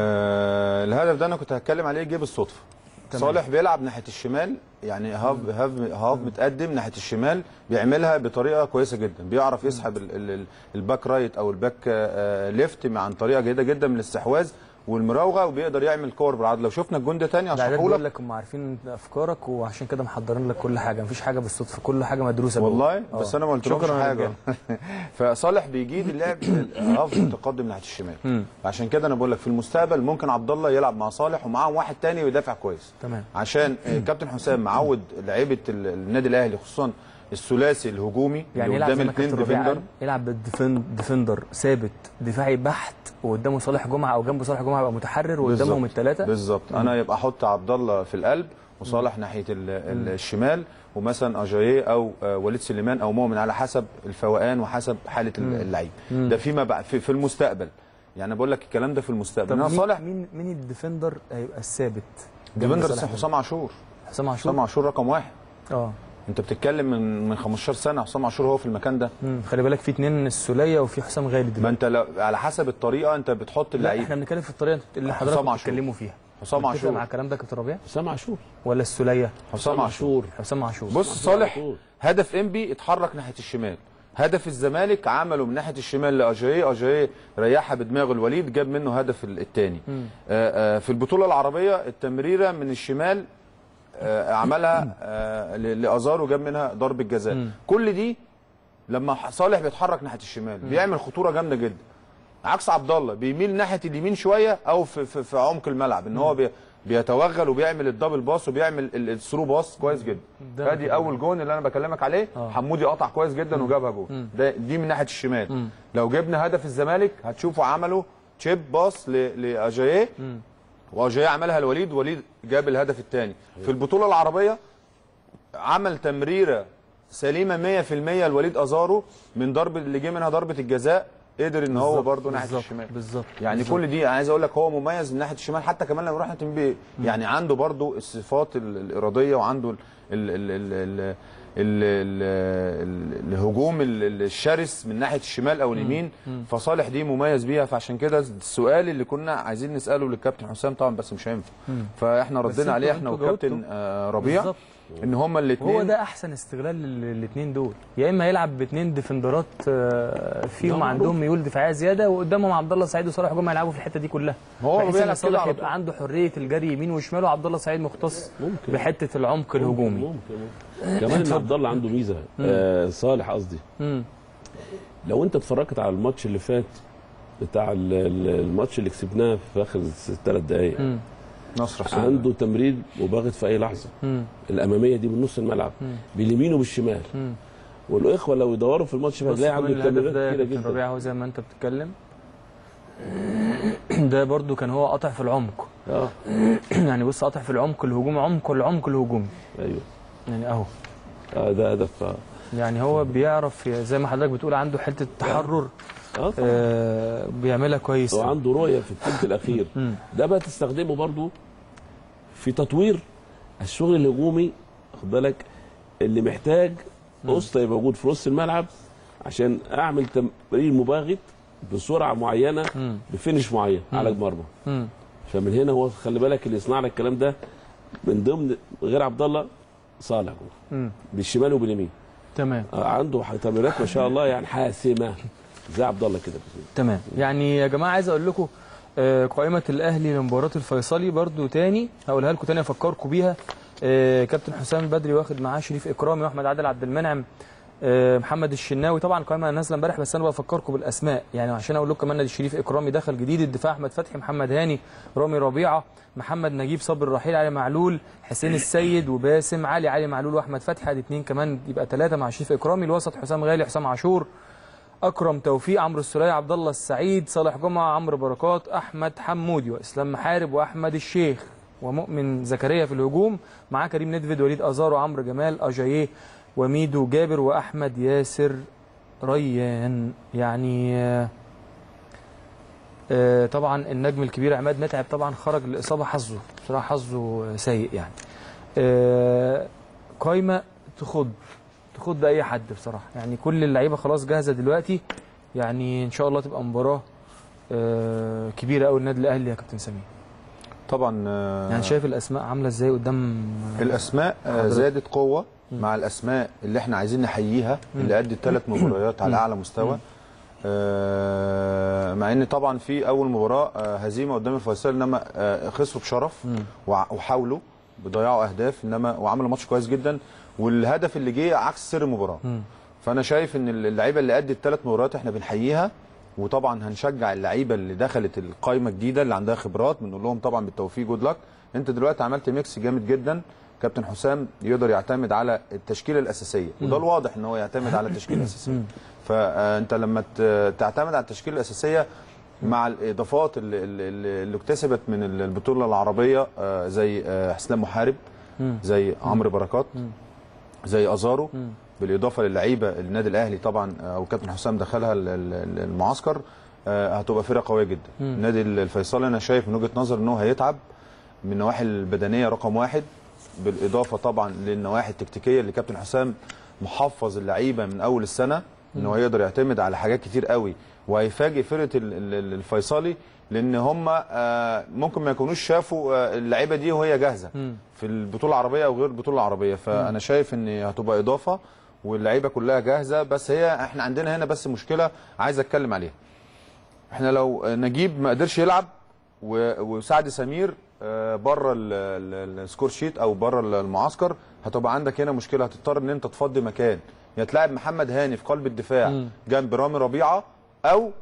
آه الهدف ده انا كنت هتكلم عليه جه بالصدفه تمام. صالح بيلعب ناحيه الشمال يعني هاف هاف هاف متقدم ناحيه الشمال بيعملها بطريقه كويسه جدا بيعرف يسحب ال- ال- ال- الباك رايت او الباك آه ليفت عن طريقه جيده جدا من الاستحواذ والمراوغه وبيقدر يعمل كور بالعرض لو شفنا الجون ده تاني الاعداد هشرحه بيقول لك لك هم عارفين افكارك وعشان كده محضرين لك كل حاجه مفيش حاجه بالصدفه كل حاجه مدروسه جوه. والله آه. بس انا ما قلتلهمش شكراً يا حاجه رجالة. فصالح بيجيد اللعب هاف متقدم ناحيه الشمال مم. عشان كده انا بقول لك في المستقبل ممكن عبد الله يلعب مع صالح ومعاهم واحد تاني ويدافع كويس تمام عشان آه، كابتن حسام معود لعيبه ال- النادي الاهلي خصوصا الثلاثي الهجومي يعني اللي يلعب قدام زي ما الاثنين كابتن ربيع ديفندر قال، يلعب بالديفندر ثابت دفاعي بحت وقدامه صالح جمعه او جنبه صالح جمعه يبقى متحرر وقدامهم بالظبط. الثلاثه بالظبط انا يبقى احط عبد الله في القلب وصالح ناحيه ال- ال- الشمال ومثلا اجاييه او آه، وليد سليمان او مؤمن على حسب الفوقان وحسب حاله ال- اللعيب ده فيما بعد في, في المستقبل يعني بقول لك الكلام ده في المستقبل طب انا مين صالح مين مين الديفندر هيبقى الثابت جنب ديفندر صالح حسام عاشور حسام عاشور حسام عاشور رقم واحد اه انت بتتكلم من من 15 سنه حسام عاشور هو في المكان ده مم. خلي بالك في اتنين السوليه وفي حسام غالي ما دلوقتي انت لو على حسب الطريقه انت بتحط لا اللعيب احنا بنتكلم في الطريقه اللي حسام حضرتك عاشور. بتتكلموا فيها حسام متفق عاشور مع الكلام ده يا كابتن ربيع حسام عاشور ولا السوليه حسام عاشور حسام عاشور بص صالح عاشور. هدف انبي اتحرك ناحيه الشمال هدف الزمالك عمله من ناحيه الشمال لاجاييه اجاييه ريحها بدماغ الوليد جاب منه هدف الثاني في البطوله العربيه التمريره من الشمال آه، عملها آه، ل- لازارو جاب منها ضربه جزاء كل دي لما ح- صالح بيتحرك ناحيه الشمال بيعمل خطوره جامده جدا عكس عبد الله بيميل ناحيه اليمين شويه او في في, في عمق الملعب ان هو بي بيتوغل وبيعمل الدبل باص وبيعمل ال- الثرو باص كويس جدا ده ادي اول جون اللي انا بكلمك عليه آه. حمودي قطع كويس جدا وجابها جون ده دي من ناحيه الشمال لو جبنا هدف الزمالك هتشوفوا عملوا تشيب باص ل- لاجاييه واجاييه عملها الوليد وليد جاب الهدف الثاني في البطوله العربيه عمل تمريره سليمه 100% الوليد ازارو من ضرب اللي جه منها ضربه الجزاء قدر ان هو بالظبط، برده ناحيه بالظبط، الشمال بالظبط يعني بالظبط. كل دي عايز اقول لك هو مميز من ناحيه الشمال حتى كمان لما رحنا تنبيه يعني عنده برضو الصفات ال- الاراديه وعنده ال ال ال ال ال ال ال ال الهجوم ال- ال- الشرس من ناحيه الشمال او اليمين فصالح دي مميز بيها فعشان كده السؤال اللي كنا عايزين نساله للكابتن حسام طبعا بس مش هينفع فاحنا بس ردينا عليه انتوا- احنا انتوا والكابتن جاوبتوا. آه، ربيع بالظبط. ان هما هو الاثنين ده احسن استغلال للاثنين دول يا اما يلعب باثنين ديفندرات آه، فيهم ده عندهم معروف. ميول دفاعيه زياده وقدامهم عبد الله سعيد وصالح جمعه يلعبوا في الحته دي كلها هو بحيث بيلعب ان كده صالح على طول. يبقى عنده حريه الجري يمين وشمال وعبد الله سعيد مختص ممكن. بحته العمق الهجومي ممكن ممكن. كمان ان عبد الله عنده ميزه آه صالح قصدي مم. لو انت اتفرجت على الماتش اللي فات بتاع ال- ال- الماتش اللي كسبناه في اخر ثلاث دقائق مم. نصر حسين عنده تمرير وباغت في اي لحظه مم. الاماميه دي من نص الملعب باليمين وبالشمال مم. والاخوه لو يدوروا في الماتش بص هتلاقي عنده كمان الهدف تمريرات ده يا كتيره كابتن جدا ربيع هو زي ما انت بتتكلم ده برضو كان هو قاطع في العمق اه يعني بص قاطع في العمق الهجومي عمق العمق الهجومي ايوه يعني اهو آه ده هدف اه يعني هو بيعرف زي ما حضرتك بتقول عنده حته تحرر آه طبعاً. آه بيعملها كويس هو عنده رؤيه في الثلث الاخير مم. ده بقى تستخدمه برضو في تطوير الشغل الهجومي خد بالك اللي محتاج اسطى يبقى موجود في نص الملعب عشان اعمل تمرير مباغت بسرعه معينه مم. بفينش معين على المرمى مم. فمن هنا هو خلي بالك اللي يصنع لك الكلام ده من ضمن غير عبد الله صالح جوه مم. بالشمال وباليمين تمام آه، عنده ح- تمريرات ما شاء الله يعني حاسمه زي عبد الله كده تمام يعني يا جماعه عايز اقول لكم آه، قائمه الاهلي لمباراه الفيصلي برضو تاني هقولها لكم تاني افكركم بيها آه، كابتن حسام بدري واخد معاه شريف اكرامي واحمد عادل عبد المنعم آه، محمد الشناوي طبعا قائمه نازله امبارح بس انا بفكركم بالاسماء يعني عشان اقول لكم كمان نادي شريف اكرامي دخل جديد الدفاع احمد فتحي محمد هاني رامي ربيعه محمد نجيب صبر الرحيل علي معلول حسين السيد وباسم علي علي معلول واحمد فتحي ادي اثنين كمان يبقى ثلاثه مع شريف اكرامي الوسط حسام غالي حسام عاشور اكرم توفيق عمرو السوليه عبد الله السعيد صالح جمعه عمرو بركات احمد حمودي واسلام محارب واحمد الشيخ ومؤمن زكريا في الهجوم معاه كريم ندفد وليد ازار وعمرو جمال اجاييه وميدو جابر واحمد ياسر ريان يعني آه، آه، طبعا النجم الكبير عماد متعب طبعا خرج الاصابه حظه بصراحه حظه سيء يعني آه، قايمه تخض تخض اي حد بصراحه يعني كل اللعيبه خلاص جاهزه دلوقتي يعني ان شاء الله تبقى مباراه آه، كبيره قوي النادي الاهلي يا كابتن سمير طبعا آه، يعني شايف الاسماء عامله ازاي قدام الاسماء آه، حضرتك. زادت قوه مع الاسماء اللي احنا عايزين نحييها اللي ادت ثلاث مباريات على اعلى مستوى آه، مع ان طبعا في اول مباراه آه، هزيمه قدام الفيصل انما آه، خسروا بشرف وع- وحاولوا بيضيعوا اهداف انما وعملوا ماتش كويس جدا والهدف اللي جه عكس سر المباراه فانا شايف ان اللعيبه اللي ادت ثلاث مباريات احنا بنحييها وطبعا هنشجع اللعيبه اللي دخلت القايمه الجديده اللي عندها خبرات بنقول لهم طبعا بالتوفيق جود لك انت دلوقتي عملت ميكس جامد جدا كابتن حسام يقدر يعتمد على التشكيله الاساسيه وده الواضح ان هو يعتمد على التشكيله الاساسيه فانت لما ت- تعتمد على التشكيله الاساسيه مع الاضافات اللي, اللي, اللي اكتسبت من البطوله العربيه آه، زي آه، اسلام محارب زي عمرو بركات زي ازارو بالاضافه للعيبه النادي الاهلي طبعا آه، او كابتن حسام دخلها ال- ال- المعسكر آه، هتبقى فرقه قويه جدا النادي الفيصلي انا شايف من وجهه نظر ان هو هيتعب من النواحي البدنيه رقم واحد بالاضافه طبعا للنواحي التكتيكيه اللي كابتن حسام محفظ اللعيبه من اول السنه ان هو يقدر يعتمد على حاجات كتير قوي وهيفاجئ فرقه ال- ال- ال- الفيصلي لان هم آه، ممكن ما يكونوش شافوا آه، اللعيبه دي وهي جاهزه في البطوله العربيه او غير البطوله العربيه فانا شايف ان هتبقى اضافه واللعيبه كلها جاهزه بس هي احنا عندنا هنا بس مشكله عايز اتكلم عليها احنا لو نجيب ما قدرش يلعب و- وسعد سمير بره السكور شيت او بره المعسكر هتبقى عندك هنا مشكله هتضطر ان انت تفضي مكان يا تلاعب محمد هاني في قلب الدفاع جنب رامي ربيعه او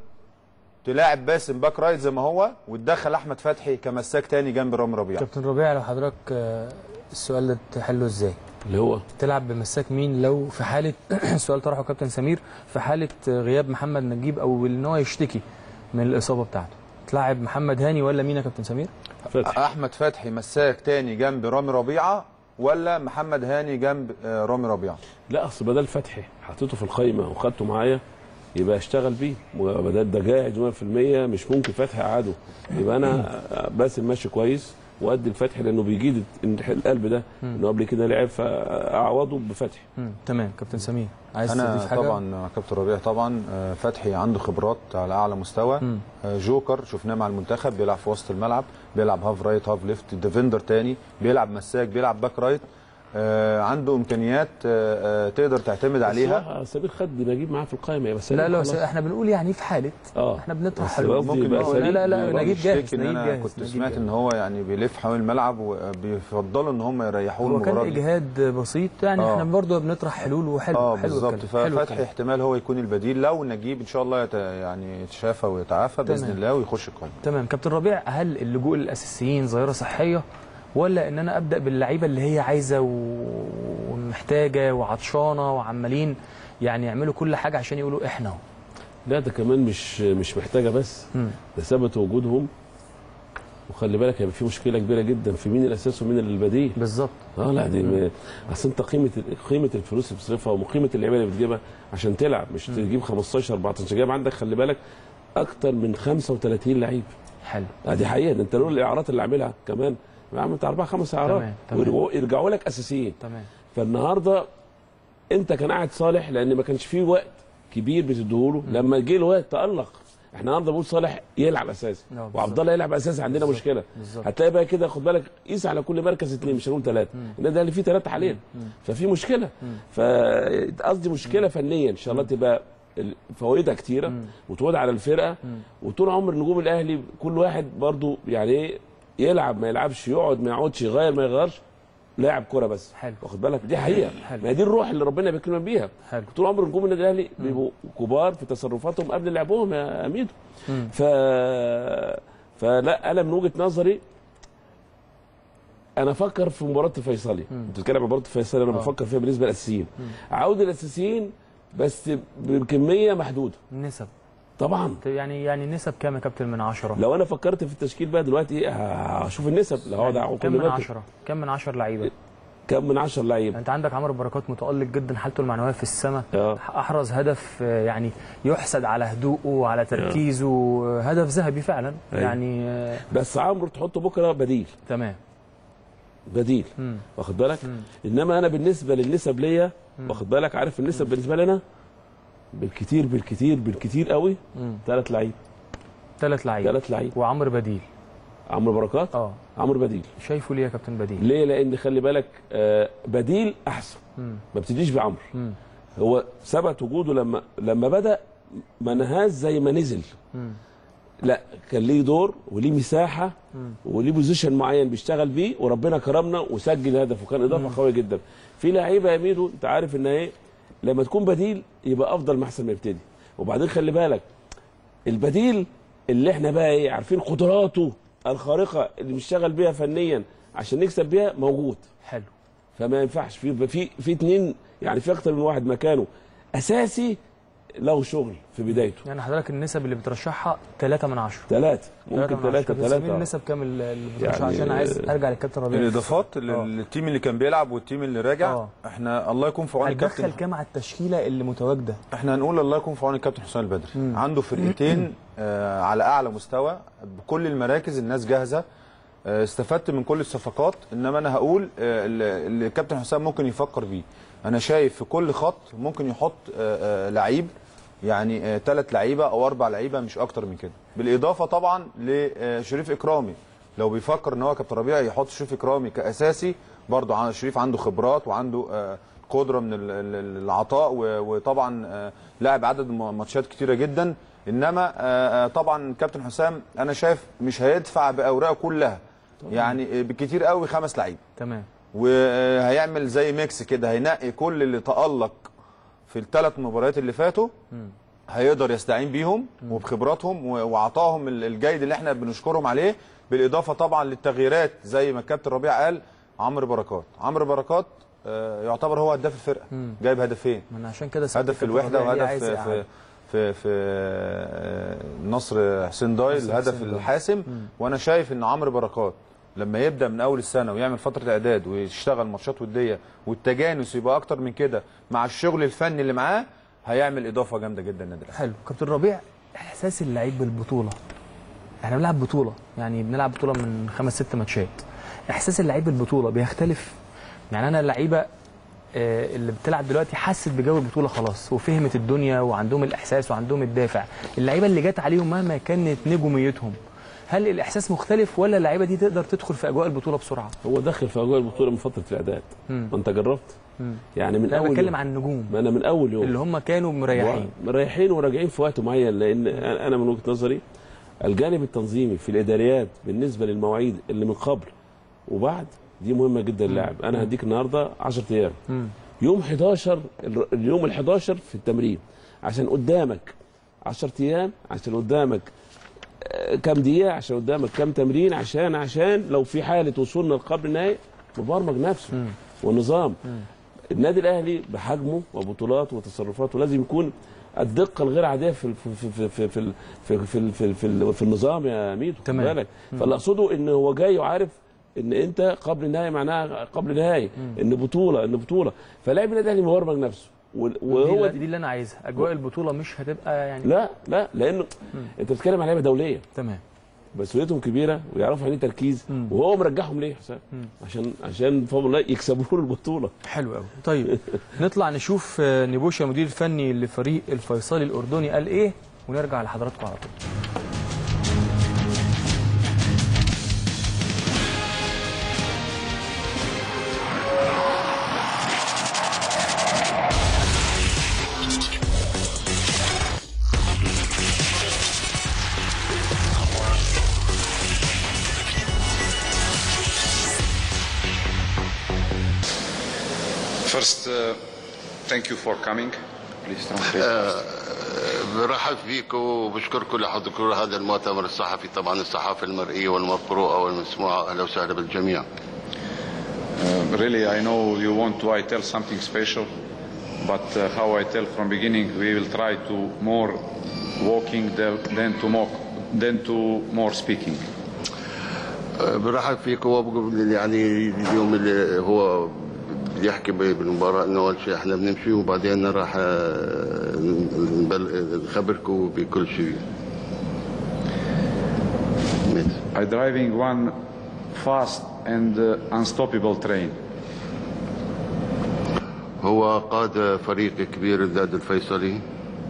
تلاعب باسم باك رايت زي ما هو وتدخل احمد فتحي كمساك تاني جنب رامي ربيعه كابتن ربيع لو حضرتك آه، السؤال ده تحله ازاي اللي هو تلعب بمساك مين لو في حاله السؤال طرحه كابتن سمير في حاله غياب محمد نجيب او ان هو يشتكي من الاصابه بتاعته تلعب محمد هاني ولا مين يا كابتن سمير فتحي احمد فتحي مساك تاني جنب رامي ربيعه ولا محمد هاني جنب آه، رامي ربيعه لا اصل بدل فتحي حطيته في القايمه وخدته معايا يبقى اشتغل بيه وبدل ده جاهز 100% مش ممكن فتحي اقعده يبقى انا باسم ماشي كويس وادي الفتحي لانه بيجيد القلب ده انه قبل كده لعب فاعوضه بفتحي مم. تمام كابتن سمير عايز انا تضيف حاجه طبعا مع كابتن ربيع طبعا آه، فتحي عنده خبرات على اعلى مستوى مم. آه، جوكر شفناه مع المنتخب بيلعب في وسط الملعب بيلعب هاف رايت هاف ليفت ديفندر تاني بيلعب مساك بيلعب باك رايت آه، عنده امكانيات آه، آه، تقدر تعتمد عليها بس هو سمير خد نجيب معاه في القايمه يبقى لا لا خلاص. احنا بنقول يعني في حاله اه احنا بنطرح بس حلول. قصدي ممكن يبقى هو- سليم. لا لا هو نجيب بيشتكي جاهز ان نجيب انا جاهز كنت نجيب سمعت جاهز. ان هو يعني بيلف حوالين الملعب وبيفضلوا ان هم يريحوه هو كان المباراه دي اجهاد بسيط يعني آه. احنا برضه بنطرح حلول وحلو اه حلو بالظبط الكلام. حلو ففتحي الكلام. احتمال هو يكون البديل لو نجيب ان شاء الله يت... يعني يتشافى ويتعافى باذن تمام. الله ويخش القائمه تمام كابتن ربيع هل اللجوء للاساسيين ظاهره صحيه ولا ان انا ابدا باللعيبه اللي هي عايزه و- ومحتاجه وعطشانه وعمالين يعني يعملوا كل حاجه عشان يقولوا احنا اهو لا ده كمان مش مش محتاجه بس مم. ده ثبت وجودهم وخلي بالك هيبقى في مشكله كبيره جدا في مين الاساس ومين البديل بالظبط اه لا دي م- اصل انت قيمه قيمه الفلوس اللي بتصرفها وقيمه اللعيبه اللي بتجيبها عشان تلعب مش تجيب 15 14 جايب عندك خلي بالك اكتر من 35 لعيب حلو آه دي حقيقه ده انت لولا الاعارات اللي عاملها كمان عملت اربع خمس اعارات تمام، تمام. ويرجعوا- يرجعوا لك اساسيين تمام فالنهارده انت كان قاعد صالح لان ما كانش فيه وقت كبير بتديهوله لما جه الوقت تالق احنا النهارده بنقول صالح يلعب اساسي آه، بالظبط. وعبد الله يلعب اساسي عندنا مشكله بالظبط. هتلاقي بقى كده خد بالك قيس على كل مركز اثنين مش هنقول ثلاثه النادي الاهلي فيه ثلاثه حاليا ففي مشكله فقصدي مشكله فنيا ان شاء الله تبقى ال- فوائدها كتيره وتعود على الفرقه وطول عمر نجوم الاهلي كل واحد برضو يعني ايه يلعب ما يلعبش يقعد ما يقعدش يغير ما يغيرش لاعب كوره بس حلو. واخد بالك دي حقيقه حلو. ما هي دي الروح اللي ربنا بيكرمنا بيها حلو. طول عمر نجوم النادي الاهلي بيبقوا كبار في تصرفاتهم قبل لعبهم يا اميدو ف فلا انا من وجهه نظري انا افكر في مباراه الفيصلي انت بتتكلم عن مباراه الفيصلي انا بفكر فيها بالنسبه للاساسيين عوده الاساسيين بس بكميه محدوده نسب طبعا يعني يعني نسب كام يا كابتن من 10 لو انا فكرت في التشكيل بقى دلوقتي ايه هشوف النسب لو هقعد اقعد كام كل من مركز 10 كام من 10 لعيبه كم من 10 لعيب انت عندك عمرو بركات متالق جدا حالته المعنويه في السماء اه. احرز هدف آه، يعني يحسد على هدوءه وعلى تركيزه آه، هدف ذهبي فعلا ايوه. يعني آه، بس عمرو تحطه بكره بديل تمام بديل مم. واخد بالك انما انا بالنسبه للنسب ليا واخد بالك عارف النسب بالنسبه لي انا بالكتير بالكتير بالكتير قوي مم. ثلاث لعيب ثلاث لعيبه ثلاث لعيب وعمرو بديل عمرو بركات اه عمرو بديل شايفه ليه يا كابتن بديل ليه لان خلي بالك آه بديل احسن مم. ما بتجيش بعمرو مم. هو ثبت وجوده لما لما بدا ما نهاش زي ما نزل مم. لا كان ليه دور وليه مساحه وليه بوزيشن معين بيشتغل بيه وربنا كرمنا وسجل هدف وكان اضافه قويه جدا في لعيبه يا ميدو انت عارف ان ايه لما تكون بديل يبقى افضل ما احسن ما يبتدي وبعدين خلي بالك البديل اللي احنا بقى ايه عارفين قدراته الخارقه اللي بيشتغل بيها فنيا عشان نكسب بيها موجود حلو فما ينفعش في في في اتنين يعني في اكتر من واحد مكانه اساسي له شغل في بدايته يعني حضرتك النسب اللي بترشحها 3 من 10 ثلاثة ممكن ثلاثة ثلاثة النسب كام اللي بترشحها يعني- عشان عايز ارجع للكابتن ربيع الاضافات اه. للتيم اللي كان بيلعب والتيم اللي راجع اه. احنا الله يكون في عون هتدخل الكابتن كام على التشكيله اللي متواجده احنا هنقول الله يكون في عون الكابتن حسام البدري عنده فرقتين آه على اعلى مستوى بكل المراكز الناس جاهزه آه استفدت من كل الصفقات انما انا هقول آه اللي اللي الكابتن حسام ممكن يفكر بيه انا شايف في كل خط ممكن يحط آه آه لعيب يعني ثلاث لعيبه او اربع لعيبه مش اكتر من كده بالاضافه طبعا لشريف اكرامي لو بيفكر ان هو كابتن ربيع يحط شريف اكرامي كاساسي برضه عن- شريف عنده خبرات وعنده آه، قدره من ال- ال- العطاء و- وطبعا آه، لاعب عدد م- ماتشات كتيره جدا انما آه، آه، طبعا كابتن حسام انا شايف مش هيدفع باوراقه كلها يعني آه، بالكتير قوي خمس لعيبه تمام وهيعمل زي ميكس كده هينقي كل اللي تألق في الثلاث مباريات اللي فاتوا هيقدر يستعين بيهم وبخبراتهم و- وعطائهم ال- الجيد اللي احنا بنشكرهم عليه بالاضافه طبعا للتغييرات زي ما الكابتن ربيع قال عمرو بركات عمرو بركات آه، يعتبر هو هداف الفرقه جايب هدفين ما انا عشان كده سألت هدف في الكابتن الوحده ربيع ليه وهدف عايز في يقعد. في في, في آه، نصر حسين دايل نصر الهدف حسين دايل. الحاسم وانا شايف ان عمرو بركات لما يبدا من اول السنه ويعمل فتره اعداد ويشتغل ماتشات وديه والتجانس يبقى اكتر من كده مع الشغل الفني اللي معاه هيعمل اضافه جامده جدا للنادي الاهلي حلو كابتن ربيع احساس اللعيب بالبطوله احنا بنلعب بطوله يعني بنلعب بطوله من خمس ست ماتشات احساس اللعيب بالبطوله بيختلف يعني انا اللعيبه آه، اللي بتلعب دلوقتي حست بجو البطوله خلاص وفهمت الدنيا وعندهم الاحساس وعندهم الدافع اللعيبه اللي جت عليهم مهما كانت نجوميتهم هل الاحساس مختلف ولا اللعيبه دي تقدر تدخل في اجواء البطوله بسرعه هو داخل في اجواء البطوله من فتره الاعداد ما انت جربت يعني من لا اول بتكلم يوم. عن النجوم ما انا من اول يوم اللي هم كانوا مريحين مريحين وراجعين في وقت معين لان انا من وجهه نظري الجانب التنظيمي في الاداريات بالنسبه للمواعيد اللي من قبل وبعد دي مهمه جدا للاعب انا هديك النهارده 10 ايام مم. يوم 11 ال- اليوم ال 11 في التمرين عشان قدامك 10 ايام عشان قدامك آه، كام دقيقه عشان قدامك كام تمرين عشان عشان لو في حاله وصولنا لقبل النهائي مبرمج نفسه والنظام النادي الاهلي بحجمه وبطولاته وتصرفاته لازم يكون الدقه الغير عاديه في في في في في في في, في, في, في, في النظام يا ميدو خد تمام. بالك فاللي اقصده ان هو جاي وعارف ان انت قبل النهائي معناها قبل النهائي ان بطوله ان بطوله فلاعب النادي الاهلي مبرمج نفسه وال- وهو وهو دي اللي انا عايزها اجواء البطوله مش هتبقى يعني لا لا لانه انت بتتكلم على لعيبه دوليه تمام مسؤوليتهم كبيره ويعرفوا يعني ايه تركيز وهو مرجعهم ليه يا حسام عشان عشان بفضل الله يكسبوا له البطوله حلو قوي طيب نطلع نشوف آه، نبوشا المدير الفني لفريق الفيصلي الاردني قال ايه ونرجع لحضراتكم على طول First, uh, thank you for coming. Please translate. برحب فيكم وبشكركم لحضوركم هذا المؤتمر الصحفي طبعا الصحافه المرئيه والمقروءه والمسموعه اهلا وسهلا بالجميع Uh, really, I know you want to I tell something special, but uh, how I tell from beginning, we will try to more walking than than to more than to more speaking. برحب فيكم وبقول يعني اليوم اللي هو بيحكي بالمباراة انه اول شيء احنا بنمشي وبعدين راح آه، نبل- نخبركم بكل شيء I driving one fast and uh, unstoppable train. هو قاد فريق كبير النادي الفيصلي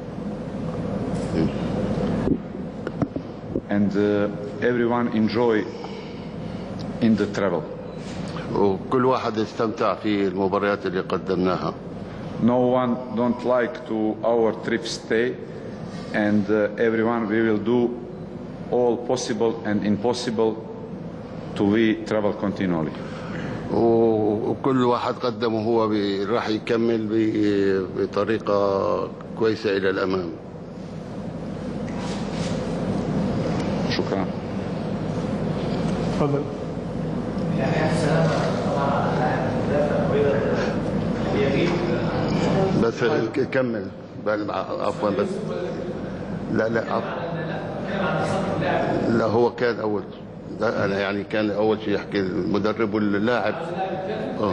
and uh, everyone enjoy in the travel. وكل واحد استمتع في المباريات اللي قدمناها No one don't like to our trip stay, and uh, everyone we will do all possible and impossible to we travel continually. و- وكل واحد قدمه هو بي- راح يكمل ب- بطريقة كويسة إلى الأمام شكرا. تفضل بس ك- كمل بل- عفوا بس لا لا عفوا لا هو كان أول لا أنا يعني كان أول شيء يحكي المدرب واللاعب آه.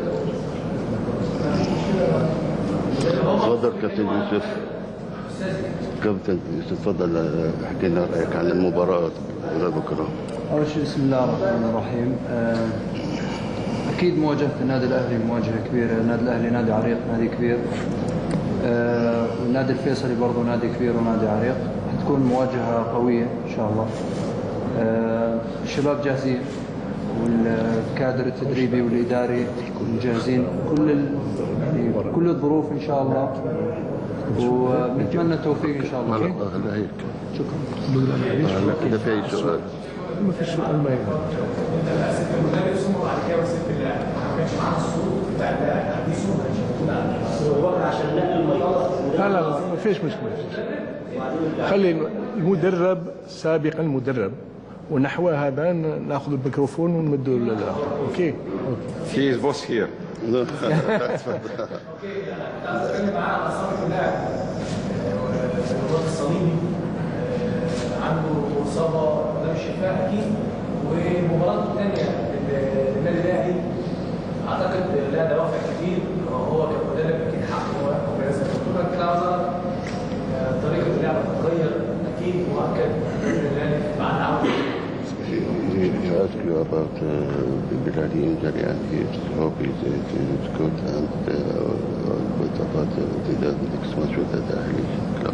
تفضل كابتن يوسف كابتن يوسف تفضل آه، احكي لنا رأيك عن المباراة بكرة أول شيء بسم الله الرحمن الرحيم آه، أكيد مواجهة النادي الأهلي مواجهة كبيرة النادي الأهلي نادي عريق نادي كبير آه، والنادي الفيصلي برضه نادي كبير ونادي عريق حتكون مواجهة قوية إن شاء الله آه، الشباب جاهزين والكادر التدريبي والإداري جاهزين كل ال... يعني كل الظروف إن شاء الله ونتمنى التوفيق إن شاء الله لا لا هيك شكرا هلا كده في أي سؤال ما فيش سؤال ما يهم. لا لا لا ما فيش مشكلة خلي المدرب سابقا المدرب ونحو هذا ناخذ الميكروفون ونمده للاخر اوكي He is boss here. الصليبي عنده اصابه قدام الشفاء اكيد ومباراته الثانيه للنادي الاهلي اعتقد لها دوافع كتير وهو كمدرب اكيد حقه هو يحكم بهذا البطوله كده عاوز أعرف، آه، طريقه اللعب تتغير اكيد مؤكد باذن الله بعد عوده You ask you about uh, the Bilali injury and his hope is, is, is good and uh, what about uh, the, the next match with the Ahli club?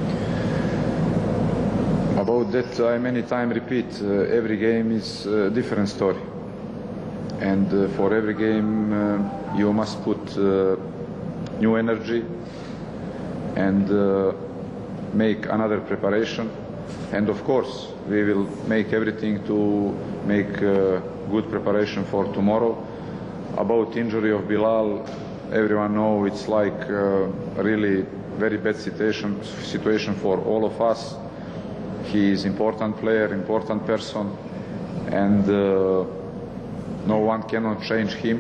About that, I many time repeat, uh, every game is a different story. And uh, for every game, uh, you must put uh, new energy and uh, make another preparation. And of course, we will make everything to make uh, good preparation for tomorrow. About injury of Bilal, everyone know it's like uh, really very bad situation situation for all of us. He is important player, important person, and uh, no one cannot change him.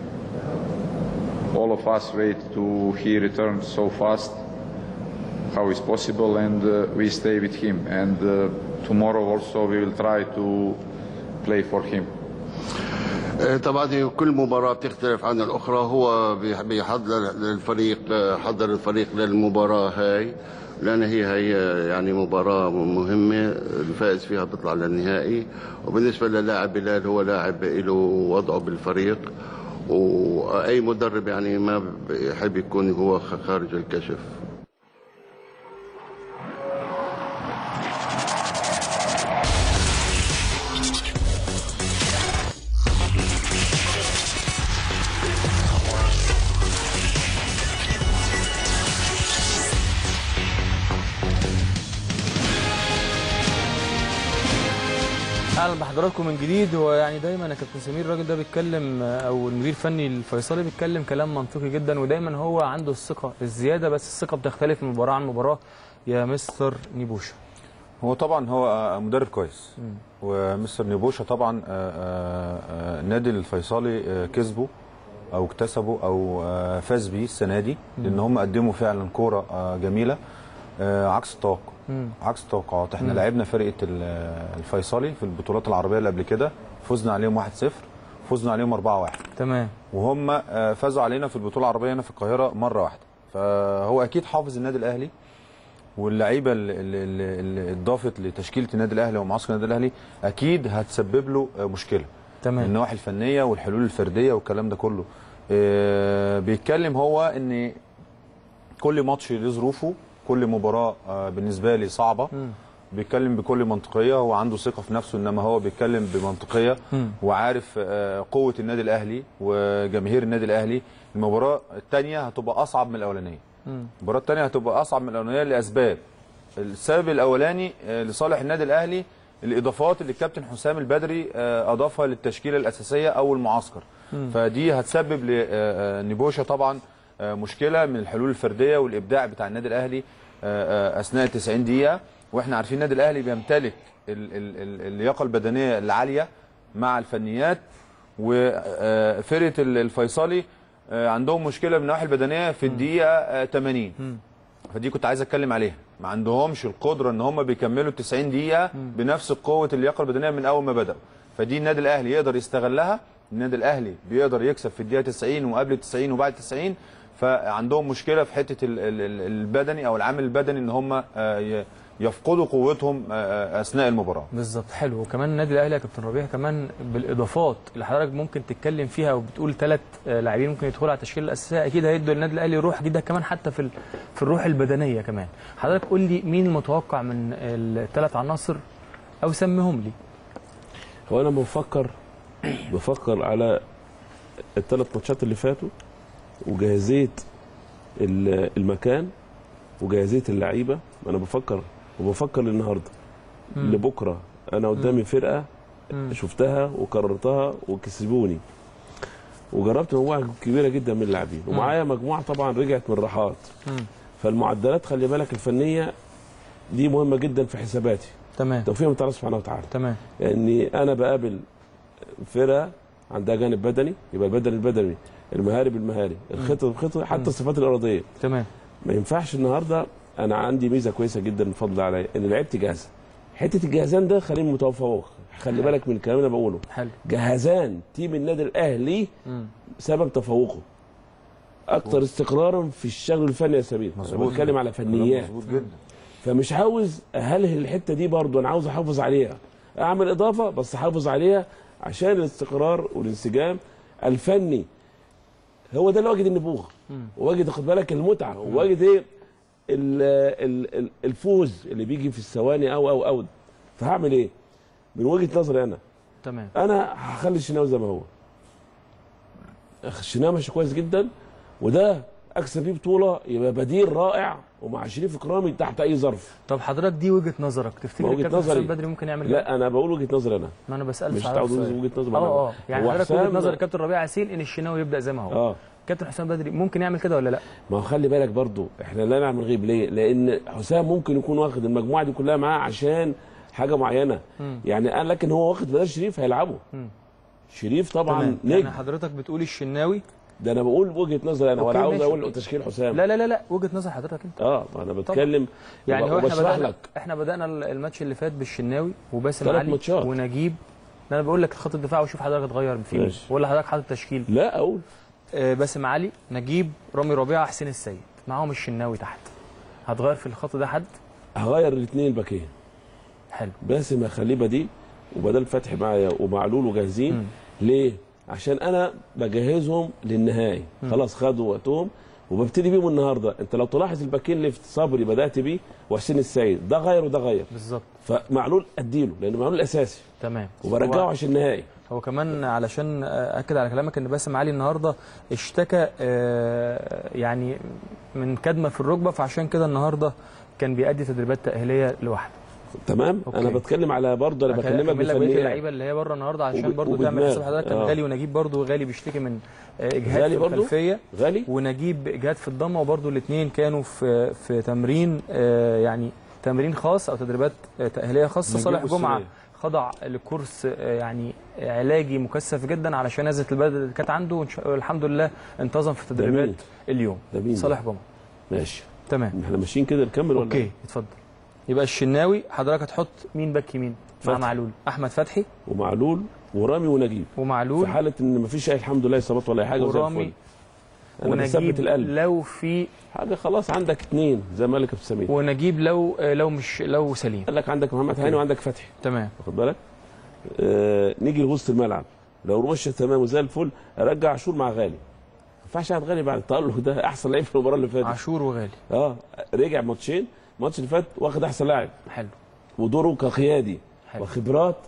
All of us wait to he return so fast, how is possible, and uh, we stay with him. And uh, tomorrow also we will try to play for him. آه، طبعا كل مباراة بتختلف عن الأخرى هو بيح- بيحضر للفريق آه، حضر الفريق للمباراة هاي لأن هي هي يعني مباراة مهمة الفائز فيها بيطلع للنهائي وبالنسبة للاعب بلال هو لاعب له وضعه بالفريق وأي مدرب يعني ما بيحب يكون هو خارج الكشف اهلا بحضراتكم من جديد هو يعني دايما يا كابتن سمير الراجل ده بيتكلم او المدير الفني الفيصلي بيتكلم كلام منطقي جدا ودايما هو عنده الثقه الزياده بس الثقه بتختلف من مباراه عن مباراه يا مستر نيبوشا هو طبعا هو آه، مدرب كويس ومستر نيبوشا طبعا آه، آه، آه، النادي الفيصلي آه، كسبه او اكتسبه او آه، فاز بيه السنه دي لان هم قدموا فعلا كوره آه، جميله آه، عكس التوقع مم. عكس التوقعات احنا مم. لعبنا فرقه ال- الفيصلي في البطولات العربيه اللي قبل كده فزنا عليهم 1-0 فزنا عليهم 4-1 تمام وهم آه، فازوا علينا في البطوله العربيه هنا في القاهره مره واحده فهو اكيد حافظ النادي الاهلي واللعيبه اللي, اللي, اللي اللي اتضافت لتشكيله النادي الاهلي ومعسكر النادي الاهلي اكيد هتسبب له آه، مشكله تمام النواحي الفنيه والحلول الفرديه والكلام ده كله آه، بيتكلم هو ان كل ماتش له ظروفه كل مباراه آه، بالنسبه لي صعبه مم. بيتكلم بكل منطقيه هو عنده ثقه في نفسه انما هو بيتكلم بمنطقيه مم. وعارف آه، قوه النادي الاهلي وجماهير النادي الاهلي المباراه الثانيه هتبقى اصعب من الاولانيه مم. المباراه الثانيه هتبقى اصعب من الاولانيه لاسباب السبب الاولاني آه، لصالح النادي الاهلي الاضافات اللي الكابتن حسام البدري آه، اضافها للتشكيله الاساسيه او المعسكر مم. فدي هتسبب لنيبوشا طبعا آه، مشكله من الحلول الفرديه والابداع بتاع النادي الاهلي آه، آه، اثناء 90 دقيقه واحنا عارفين النادي الاهلي بيمتلك ال- ال- ال- اللياقه البدنيه العاليه مع الفنيات وفرقه الفيصلي آه، عندهم مشكله من الناحيه البدنيه في الدقيقه آه، 80 مم. فدي كنت عايز اتكلم عليها ما عندهمش القدره ان هم بيكملوا 90 دقيقه بنفس قوه اللياقه البدنيه من اول ما بداوا فدي النادي الاهلي يقدر يستغلها النادي الاهلي بيقدر يكسب في الدقيقه 90 وقبل 90 وبعد 90 فعندهم مشكله في حته ال- ال- ال- البدني او العامل البدني ان هم آه، ي- يفقدوا قوتهم آه، آه، اثناء المباراه بالظبط حلو وكمان النادي الاهلي يا كابتن ربيع كمان بالاضافات اللي حضرتك ممكن تتكلم فيها وبتقول ثلاث لاعبين ممكن يدخلوا على التشكيله الاساسيه اكيد هيدوا للنادي الاهلي روح جديده كمان حتى في ال- في الروح البدنيه كمان حضرتك قول لي مين المتوقع من الثلاث عناصر او سميهم لي هو انا بفكر بفكر على الثلاث ماتشات اللي فاتوا وجاهزيه ال- المكان وجاهزيه اللعيبه انا بفكر وبفكر للنهارده مم. لبكره انا قدامي فرقه مم. شفتها وكررتها وكسبوني وجربت مجموعه كبيره جدا من اللاعبين ومعايا مجموعه طبعا رجعت من راحات مم. فالمعدلات خلي بالك الفنيه دي مهمه جدا في حساباتي تمام توفيق من الله سبحانه وتعالى تمام يعني انا بقابل فرقه عندها جانب بدني يبقى البدني البدني المهاري بالمهاري الخطه بالخطه حتى الصفات الارضيه تمام ما ينفعش النهارده انا عندي ميزه كويسه جدا من فضل عليا ان لعبت جاهزه حته الجهازان ده خليني متفوق خلي بالك من الكلام اللي أنا بقوله حلو جهازان تيم النادي الاهلي مم. سبب تفوقه اكثر استقرارا في الشغل الفني يا سمير انا مظبوط. بتكلم على فنيات مظبوط جدا فمش عاوز اهلهل الحته دي برضو انا عاوز احافظ عليها اعمل اضافه بس احافظ عليها عشان الاستقرار والانسجام الفني هو ده اللي واجد النبوغ واجد خد بالك المتعه وواجد ايه ال- ال- ال- الفوز اللي بيجي في الثواني او او او فهعمل ايه من وجهه نظري انا تمام انا هخلي الشناوي زي ما هو الشناوي ماشي كويس جدا وده اكسب بيه بطوله يبقى بديل رائع ومع شريف اكرامي تحت اي ظرف طب حضرتك دي وجهه نظرك تفتكر ما وجهة الكابتن حسام نظري. بدري ممكن يعمل كده؟ لا انا بقول وجهه نظري انا ما انا بسال مش سعادتك تعود سؤال. وجهه نظر اه اه يعني هو حضرتك وجهه حسام- نظر الكابتن ربيع ياسين ان الشناوي يبدا زي ما هو اه كابتن حسام بدري ممكن يعمل كده ولا لا؟ ما هو خلي بالك برضو احنا لا نعمل غيب ليه؟ لان حسام ممكن يكون واخد المجموعه دي كلها معاه عشان حاجه معينه مم. يعني قال لكن هو واخد بدل شريف هيلعبه مم. شريف طبعا تمام نجم يعني حضرتك بتقول الشناوي ده انا بقول وجهه نظري انا ولا أوكي، عاوز ماشي. اقول تشكيل حسام لا لا لا لا وجهه نظر حضرتك انت اه ما انا بتكلم يعني هو احنا وبشرح بدأنا لك احنا بدأنا الماتش اللي فات بالشناوي وباسم ثلاث علي ماتشات. ونجيب ده انا بقول لك خط الدفاع وشوف حضرتك اتغير في مين ماشي. ولا حضرتك حاطط تشكيل لا اقول آه باسم علي نجيب رامي ربيعه حسين السيد معاهم الشناوي تحت هتغير في الخط ده حد هغير الاثنين الباكين حلو باسم اخليه بديل وبدل فتحي معايا ومعلول وجاهزين مم. ليه؟ عشان انا بجهزهم للنهائي خلاص خدوا وقتهم وببتدي بيهم النهارده انت لو تلاحظ الباكين ليفت صبري بدات بيه وحسين السيد ده غير وده غير بالظبط فمعلول اديله لانه معلول الاساسي تمام وبرجعه هو- عشان النهائي هو كمان علشان اكد على كلامك ان باسم علي النهارده اشتكى آه، يعني من كدمه في الركبه فعشان كده النهارده كان بيأدي تدريبات تأهيليه لوحده تمام أوكي. انا بتكلم على برضه انا بكلمك هكمل لك بقيه بفنيات اللعيبه اللي هي بره النهارده عشان وب- برضو تعمل وبدماغ. حساب حضرتك كان آه. غالي ونجيب برضو غالي بيشتكي من آه، اجهاد غالي في برضو؟ الخلفيه غالي ونجيب اجهاد في الضمه وبرضو الاثنين كانوا في في تمرين آه، يعني تمرين خاص او تدريبات آه، تاهيليه خاصه نجيب صالح جمعه والسورية. خضع لكورس آه، يعني علاجي مكثف جدا علشان نزله البلد اللي كانت عنده وإن شاء- والحمد لله انتظم في ده مين؟ التدريبات اليوم ده مين ده؟ صالح جمعه ماشي تمام احنا ماشيين كده نكمل ولا اوكي اتفضل يبقى الشناوي حضرتك هتحط مين باك يمين مع فتحي. معلول احمد فتحي ومعلول ورامي ونجيب ومعلول في حاله ان مفيش اي الحمد لله اصابات ولا اي حاجه وزي ورامي الفل انا بثبت ونجيب القلب لو في حاجه خلاص عندك اثنين زي ما قال لك ابو سمير ونجيب لو لو مش لو سليم قال لك عندك محمد هاني وعندك فتحي تمام واخد بالك آه نيجي لوسط الملعب لو رمشه تمام وزي الفل ارجع عاشور مع غالي ما ينفعش اقعد غالي بعد التألق ده احسن لعيب في المباراه اللي فاتت عاشور وغالي اه رجع ماتشين الماتش اللي فات واخد احسن لاعب حلو ودوره كقيادي حلو. وخبرات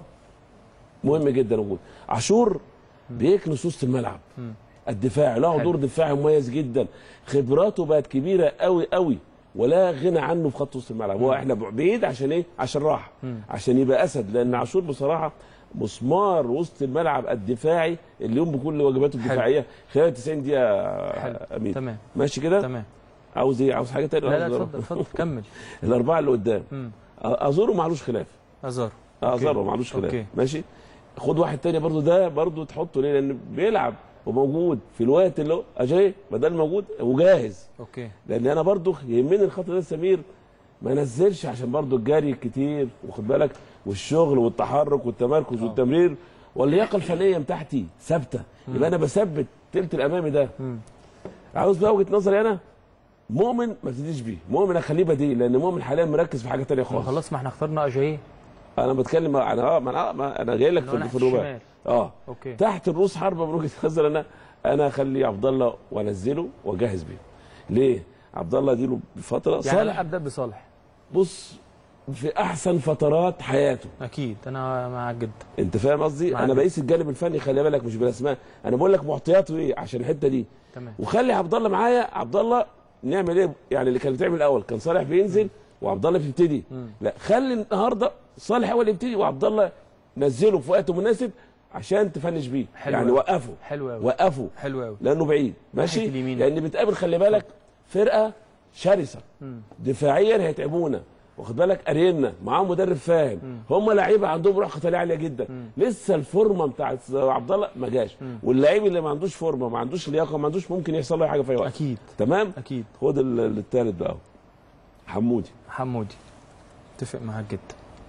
مهم جدا وجود عاشور بيكنس وسط الملعب مم. الدفاعي له حلو. دور دفاعي مميز جدا خبراته بقت كبيره قوي قوي ولا غنى عنه في خط وسط الملعب هو احنا بعيد عشان ايه عشان راحه مم. عشان يبقى اسد لان عاشور بصراحه مسمار وسط الملعب الدفاعي اللي يقوم بكل واجباته حلو. الدفاعيه خلال 90 دقيقه حلو. امين تمام ماشي كده تمام عاوز ايه عاوز حاجه تانية لا لا عاوز أروح؟ اتفضل اتفضل كمل الاربعه اللي قدام مم. ازورو معلوش خلاف ازار ازارو معلوش خلاف أوكي. ماشي خد واحد تاني برضو ده برضو تحطه ليه لان بيلعب وموجود في الوقت اللي هو اجاي بدل موجود وجاهز اوكي لان انا برضو يهمني الخط ده سمير ما نزلش عشان برضو الجري الكتير واخد بالك والشغل والتحرك والتمركز والتمرير واللياقه الفنيه بتاعتي ثابته يبقى انا بثبت تلت الامامي ده مم. عاوز بقى وجهه نظري انا مؤمن ما ابتديش بيه مؤمن اخليه بديل لان مؤمن حاليا مركز في حاجه تانية ما خالص خلاص ما احنا اخترنا اجاي انا بتكلم انا اه ما انا, ما أنا جاي لك اللي هو في, ناحية في الرباعي الشمال. اه اوكي تحت الروس حربه من وجهه نظر انا انا اخلي عبد الله وانزله واجهز بيه ليه عبد الله اديله فتره يعني صالح أنا ابدا بصالح بص في احسن فترات حياته اكيد انا معاك جدا انت فاهم قصدي معاك. انا بقيس الجانب الفني خلي بالك مش بالاسماء انا بقول لك معطياته ايه عشان الحته دي تمام وخلي عبد الله معايا عبد الله نعمل ايه يعني اللي كان بيتعمل الاول كان صالح بينزل وعبد الله بيبتدي مم. لا خلي النهارده صالح هو اللي يبتدي وعبد الله نزله في وقت مناسب عشان تفنش بيه حلو يعني أوي. وقفه حلو قوي وقفه حلو قوي لانه بعيد ماشي ناحية اليمين. لان بتقابل خلي بالك فرقه شرسه دفاعيا هيتعبونا واخد بالك ارينا معاهم مدرب فاهم هم لعيبه عندهم روح قتاليه عاليه جدا لسه الفورمه بتاعت عبد الله ما جاش واللعيب اللي ما عندوش فورمه ما عندوش لياقه ما عندوش ممكن يحصل له أي حاجه في اي وقت اكيد تمام اكيد خد ال- التالت بقى حمودي حمودي اتفق معاك جدا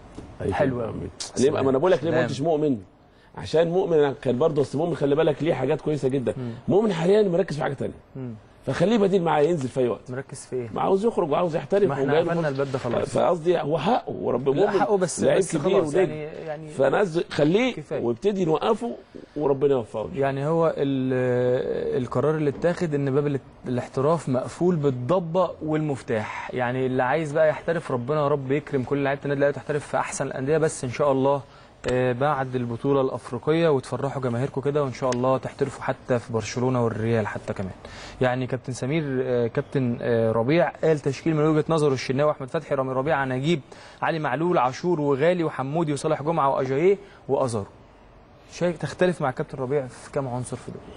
أي حلو خدمة يا أوي. عمي. ليه بقى ما انا بقول لك ليه ما سلام. قلتش مؤمن عشان مؤمن كان برضه اصل مؤمن خلي بالك ليه حاجات كويسه جدا مؤمن حاليا مركز في حاجه ثانيه مم. فخليه بديل معاه ينزل في اي وقت مركز في ايه ما عاوز يخرج وعاوز يحترف ما احنا وجاي له قفلنا فرصة. الباب ده خلاص فقصدي هو حقه ورب لا مؤمن حقه بس لعيب بس كبير خلاص ونجم يعني يعني فنزل خليه كفاية. وابتدي نوقفه وربنا يوفقه يعني هو ال- القرار اللي اتاخد ان باب ال- الاحتراف مقفول بالضبه والمفتاح يعني اللي عايز بقى يحترف ربنا يا رب يكرم كل لعيبه النادي الاهلي تحترف في احسن الانديه بس ان شاء الله آه، بعد البطوله الافريقيه وتفرحوا جماهيركم كده وان شاء الله تحترفوا حتى في برشلونه والريال حتى كمان يعني كابتن سمير آه، كابتن آه، ربيع قال تشكيل من وجهه نظره الشناوي احمد فتحي رامي ربيعه نجيب علي معلول عاشور وغالي وحمودي وصالح جمعه واجاييه وازارو شايف تختلف مع كابتن ربيع في كام عنصر في دول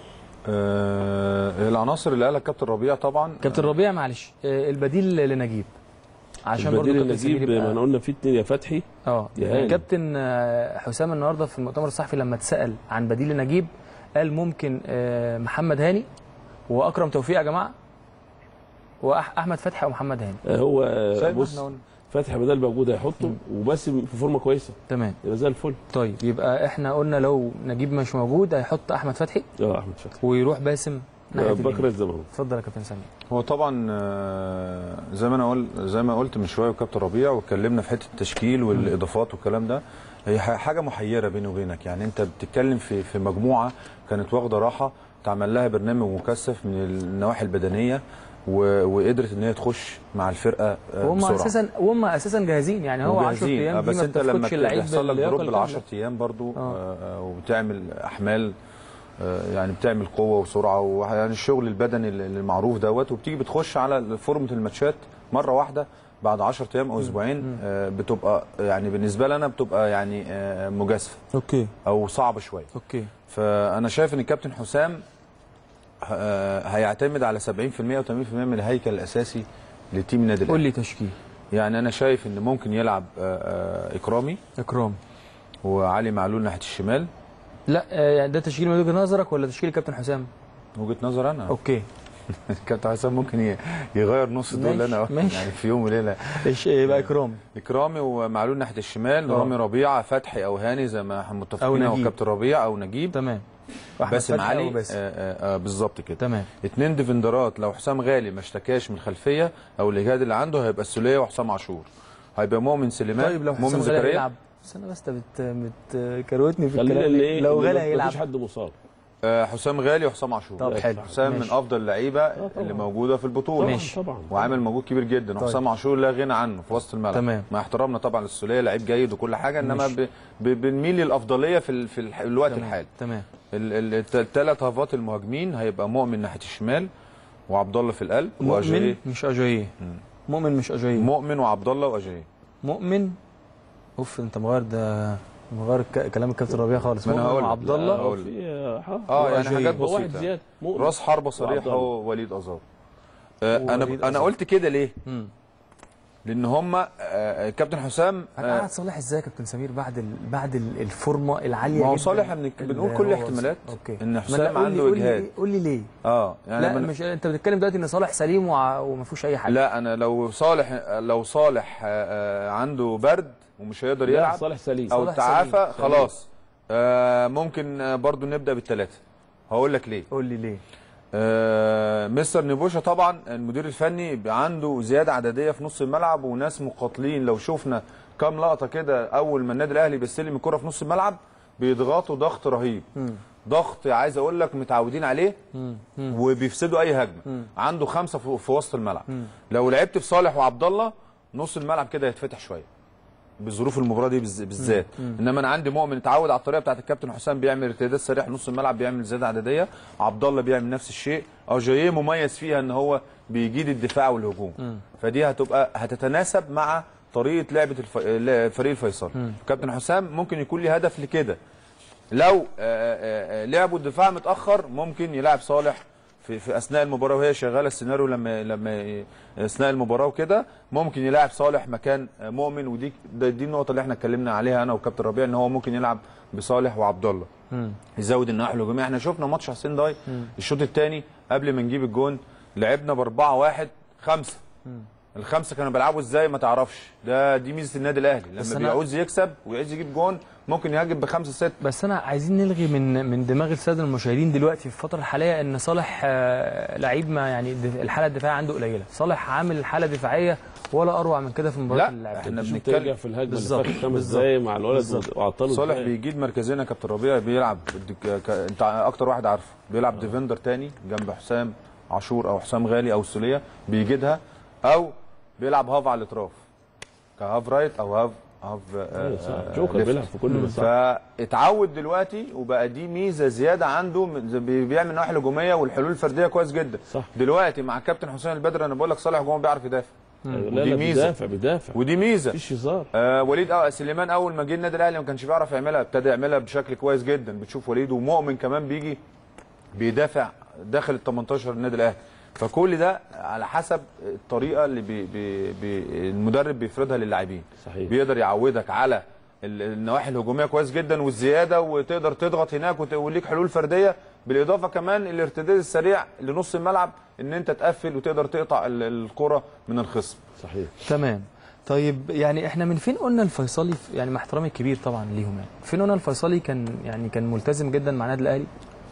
آه العناصر اللي قالها كابتن ربيع طبعا كابتن ربيع معلش آه، البديل لنجيب عشان برضه البديل كابتن اللي سمير نجيب ما يبقى احنا قلنا في اتنين يا فتحي اه يا هاني. كابتن آه، حسام النهارده في المؤتمر الصحفي لما اتسال عن بديل لنجيب قال ممكن آه، محمد هاني واكرم توفيق يا جماعه واحمد فتحي او محمد هاني آه، هو زي آه، ما بص احنا قلنا. فتحي بدل موجود هيحطه وبس في فورمه كويسه تمام يبقى زي الفل طيب يبقى احنا قلنا لو نجيب مش موجود هيحط احمد فتحي اه احمد فتحي ويروح باسم ناحيه آه، اليمين. بكر زي ما هو اتفضل يا كابتن سمير هو طبعا آه، زي ما انا قلت زي ما قلت من شويه وكابتن ربيع واتكلمنا في حته التشكيل والاضافات والكلام ده هي ح- حاجه محيره بيني وبينك يعني انت بتتكلم في في مجموعه كانت واخده راحه تعمل لها برنامج مكثف من النواحي البدنيه و- وقدرت ان هي تخش مع الفرقه آه، وهم بسرعه اساسا وهم اساسا جاهزين يعني هو 10 وجاهزين. ايام آه، دي بس ما انت لما بتفقدش اللعيب بيحصل لك باللياقة دروب والكلام ال ده. 10 ايام برضو آه. آه، آه، وبتعمل احمال آه، يعني بتعمل قوه وسرعه ويعني الشغل البدني اللي المعروف دوت وبتيجي بتخش على فورمه الماتشات مره واحده بعد 10 ايام او اسبوعين آه، بتبقى يعني بالنسبه لي انا بتبقى يعني آه، مجازفه اوكي او صعبه شويه اوكي فانا شايف ان الكابتن حسام آه، هيعتمد على 70% او 80% من الهيكل الاساسي لتيم النادي قول الاهلي لي تشكيل يعني انا شايف ان ممكن يلعب آه، آه، اكرامي اكرام وعلي معلول ناحيه الشمال لا آه، يعني ده تشكيل من وجهه نظرك ولا تشكيل الكابتن حسام وجهه نظر انا اوكي الكابتن حسام ممكن ي- يغير نص دول ماشي، انا ماشي. يعني في يوم وليله ايش يبقى اكرام اكرامي ومعلول ناحيه الشمال آه. رامي ربيعه فتحي او هاني زي ما احنا أو متفقين او نجيب. كابتن ربيع او نجيب تمام وأحمد باسم فتحي علي أو باسم. آه آه آه بالظبط كده تمام اتنين ديفندرات لو حسام غالي ما اشتكاش من الخلفيه او الاجهاد اللي عنده هيبقى السوليه وحسام عاشور هيبقى مؤمن سليمان طيب لو مؤمن حسام غالي زكريا هيلعب استنى بس انت بت بتكروتني في خلينا الكلام اللي ليه؟ ايه لو اللي غالي ما- هيلعب مفيش حد مصاب آه حسام غالي وحسام عاشور طب حلو حسام من ماشي. افضل اللعيبه اللي موجوده في البطوله ماشي. طبعا وعامل مجهود كبير جدا طيب. وحسام عاشور لا غنى عنه في وسط الملعب تمام. مع احترامنا طبعا للسوليه لعيب جيد وكل حاجه انما ماشي. ب... ب... بنميل للافضليه في ال... في الح... الوقت تمام. الحالي تمام الثلاث هافات المهاجمين هيبقى مؤمن ناحيه الشمال وعبد الله في القلب مؤمن واجاي مش اجاييه مؤمن مش اجاييه مؤمن وعبد الله واجاي مؤمن اوف انت مغير ده مغير الك- كلام الكابتن ربيع خالص ما أنا مؤمن هقول لك. وعبد لا، الله هقول لك. في آه، اه يعني وأجاي. حاجات هو واحد بسيطه زياده مؤمن. راس حربه صريح وعبد هو وليد ازار آه ووليد انا انا أزار. قلت كده ليه مم. لان هم آه الكابتن حسام آه هتقعد صالح ازاي يا كابتن سمير بعد ال... بعد ال- الفورمه العاليه ما هو جداً صالح إن بنقول اللي كل هو- احتمالات اوكي إن ما حسام لا، قول لي- عنده قول لي إجهاد. إيه؟ قول لي ليه اه يعني لا من- مش انت بتتكلم دلوقتي ان صالح سليم وع... وما فيهوش اي حاجه لا انا لو صالح لو صالح آه، آه، عنده برد ومش هيقدر لا، يلعب صالح سليم او صالح تعافى سليم. خلاص آه ممكن آه، برضو نبدا بالثلاثه هقول لك ليه قول لي ليه آه مستر نيبوشا طبعا المدير الفني بيبقى عنده زياده عدديه في نص الملعب وناس مقاتلين لو شفنا كام لقطه كده اول ما النادي الاهلي بيستلم الكره في نص الملعب بيضغطوا ضغط رهيب ضغط عايز اقول لك متعودين عليه وبيفسدوا اي هجمه عنده خمسه في في وسط الملعب لو لعبت في صالح وعبد الله نص الملعب كده يتفتح شويه بظروف المباراه دي بالز- بالذات انما انا عندي مؤمن اتعود على الطريقه بتاعت الكابتن حسام بيعمل ارتداد سريع نص الملعب بيعمل زياده عدديه عبد الله بيعمل نفس الشيء اجاييه مميز فيها ان هو بيجيد الدفاع والهجوم فدي هتبقى هتتناسب مع طريقه لعبه الف... لا- فريق الفيصل كابتن حسام ممكن يكون لي هدف لكده لو آه، آه، آه، لعبوا الدفاع متاخر ممكن يلعب صالح في, في اثناء المباراه وهي شغاله السيناريو لما لما ي- اثناء المباراه وكده ممكن يلعب صالح مكان آه، مؤمن ودي ده- دي النقطه اللي احنا اتكلمنا عليها انا وكابتن ربيع ان هو ممكن يلعب بصالح وعبد الله يزود النواحي الهجوميه احنا شفنا ماتش حسين داي الشوط الثاني قبل ما نجيب الجون لعبنا باربعه واحد خمسه الخمسه كانوا بيلعبوا ازاي ما تعرفش ده دي ميزه النادي الاهلي بس لما أنا- بيعوز يكسب ويعوز يجيب جون ممكن يهاجم بخمسه سته بس انا عايزين نلغي من من دماغ الساده المشاهدين دلوقتي في الفتره الحاليه ان صالح آه، لعيب ما يعني الدف- الحاله الدفاعيه عنده قليله صالح عامل حاله دفاعيه ولا اروع من كده في مباراه لا اللعب احنا شفت بنتكلم رجع في الهجمه اللي بالظبط، فاتت خمس بالظبط. دقايق مع الولد بالظبط. وعطله صالح إزاي. بيجيد مركزين يا كابتن ربيع بيلعب ك- ك- انت اكتر واحد عارفه بيلعب ديفندر تاني جنب حسام عاشور او حسام غالي او السوليه بيجيدها او بيلعب هاف على الاطراف كهاف رايت او هاف هاف آه، أيوة صح. آه، جوكر ليفت. بيلعب في كل مساحه فاتعود دلوقتي وبقى دي ميزه زياده عنده من- زي- بي- بيعمل نواحي هجوميه والحلول الفرديه كويس جدا صح. دلوقتي مع كابتن حسين البدر انا بقول لك صالح جوه بيعرف يدافع لا ودي لا ميزة. بيدافع بيدافع ودي ميزه مفيش هزار آه وليد آه سليمان اول ما جه النادي الاهلي ما كانش بيعرف يعملها ابتدى يعملها بشكل كويس جدا بتشوف وليد ومؤمن كمان بيجي بيدافع داخل ال 18 النادي الاهلي فكل ده على حسب الطريقه اللي بي بي بي المدرب بيفرضها للاعبين صحيح. بيقدر يعودك على ال- النواحي الهجوميه كويس جدا والزياده وتقدر تضغط هناك وت- وليك حلول فرديه بالاضافه كمان الارتداد السريع لنص الملعب ان انت تقفل وتقدر تقطع ال- الكره من الخصم صحيح تمام طيب يعني احنا من فين قلنا الفيصلي في- يعني مع احترامي الكبير طبعا ليهم يعني فين قلنا الفيصلي كان يعني كان ملتزم جدا مع النادي الاهلي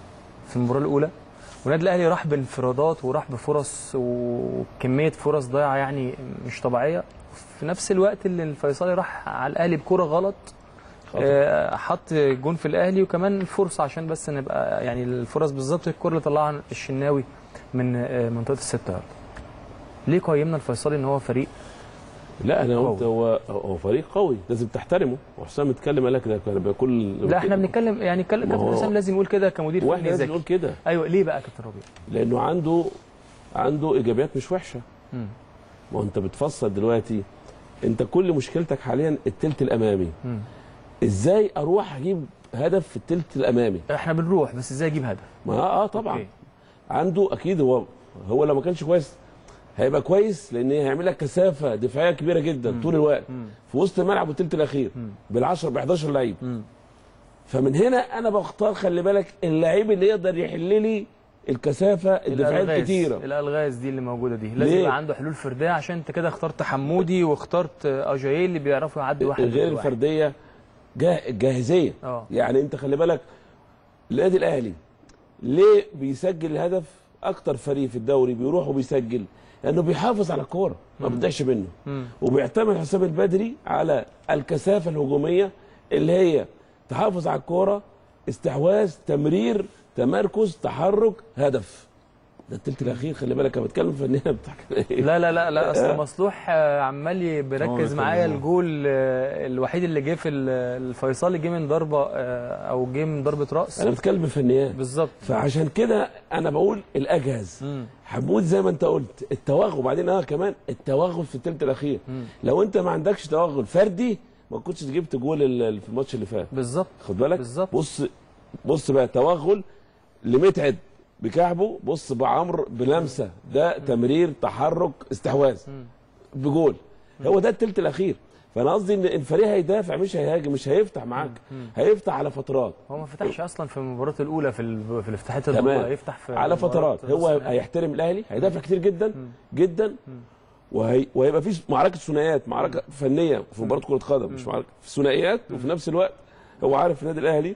في المباراه الاولى والنادي الاهلي راح بانفرادات وراح بفرص وكميه فرص ضايعه يعني مش طبيعيه في نفس الوقت اللي الفيصلي راح على الاهلي بكره غلط آه، حط جون في الاهلي وكمان فرصه عشان بس نبقى يعني الفرص بالظبط الكره اللي طلعها الشناوي من آه، منطقه السته يارد ليه قيمنا الفيصلي ان هو فريق لا انا قلت قوي. هو هو فريق قوي لازم تحترمه وحسام اتكلم قال لك ده كان بكل لا احنا بنتكلم يعني كل- ما كابتن هو- حسام لازم يقول كده كمدير واحنا فني لازم ذكي نقول كده ايوه ليه بقى يا كابتن ربيع؟ لانه عنده عنده ايجابيات مش وحشه مم. ما هو انت بتفصل دلوقتي انت كل مشكلتك حاليا التلت الامامي مم. ازاي اروح اجيب هدف في التلت الامامي احنا بنروح بس ازاي اجيب هدف ما اه طبعا أوكي. عنده اكيد هو هو لو ما كانش كويس هيبقى كويس لان هيعمل لك كثافه دفاعيه كبيره جدا طول الوقت في وسط الملعب والثلث الاخير بال10 ب 11 لعيب فمن هنا انا بختار خلي بالك اللعيب اللي يقدر يحل لي الكثافه الدفاعيه الالغاز الكتيره الالغاز دي اللي موجوده دي لازم ليه؟ يبقى عنده حلول فرديه عشان انت كده اخترت حمودي واخترت اجايل اللي بيعرفوا يعدوا واحد غير ضد واحد. الفرديه جاه الجاهزيه اه يعني انت خلي بالك النادي الاهلي ليه بيسجل الهدف اكتر فريق في الدوري بيروح وبيسجل لانه بيحافظ على الكوره ما بيضيعش منه مم. وبيعتمد حسام البدري على الكثافه الهجوميه اللي هي تحافظ على الكوره استحواذ تمرير تمركز تحرك هدف ده التلت الاخير خلي بالك انا بتكلم فنيا بتاع لا لا لا لا اصل مصلوح آه، عمال ي- بيركز هو معايا كان- الجول آه، الوحيد اللي جه في ال- الفيصلي جه من ضربه آه، او جه من ضربه راس انا بتكلم بفنيات بالظبط فعشان كده انا بقول الاجهز مم. حمود زي ما انت قلت التوغل وبعدين اه كمان التوغل في الثلث الاخير مم. لو انت ما عندكش توغل فردي ما كنتش جبت جول ال- في الماتش اللي فات بالظبط خد بالك بالظبط. بص بص بقى توغل لمتعب بكعبه بص بعمر بلمسه ده تمرير تحرك استحواذ بجول هو ده الثلث الاخير فانا قصدي ان الفريق هيدافع مش هيهاجم مش هيفتح معاك هيفتح على فترات هو ما فتحش اصلا في المباراه الاولى في ال- في الافتتاحيه تمام. البطوله هيفتح في على مباراة فترات نص هو النهائي. هيحترم الاهلي هيدافع كتير جدا جدا وهي... وهيبقى في معركه ثنائيات معركه فنيه في مباراه كره قدم مش معركه في ثنائيات وفي نفس الوقت هو عارف النادي الاهلي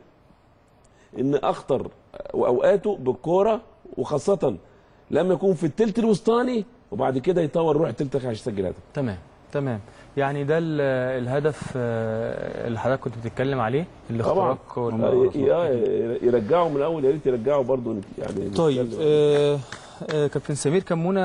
ان اخطر واوقاته بالكوره وخاصه لما يكون في الثلث الوسطاني وبعد كده يطور روح الثلث عشان يسجل هدف تمام تمام يعني ده ال- الهدف آه، اللي حضرتك كنت بتتكلم عليه اللي طبعا اختراق وال- آه، ي- آه، يرجعوا من الاول يا ريت يرجعوا برضه يعني طيب نتكلم. آه آه كابتن سمير كمونة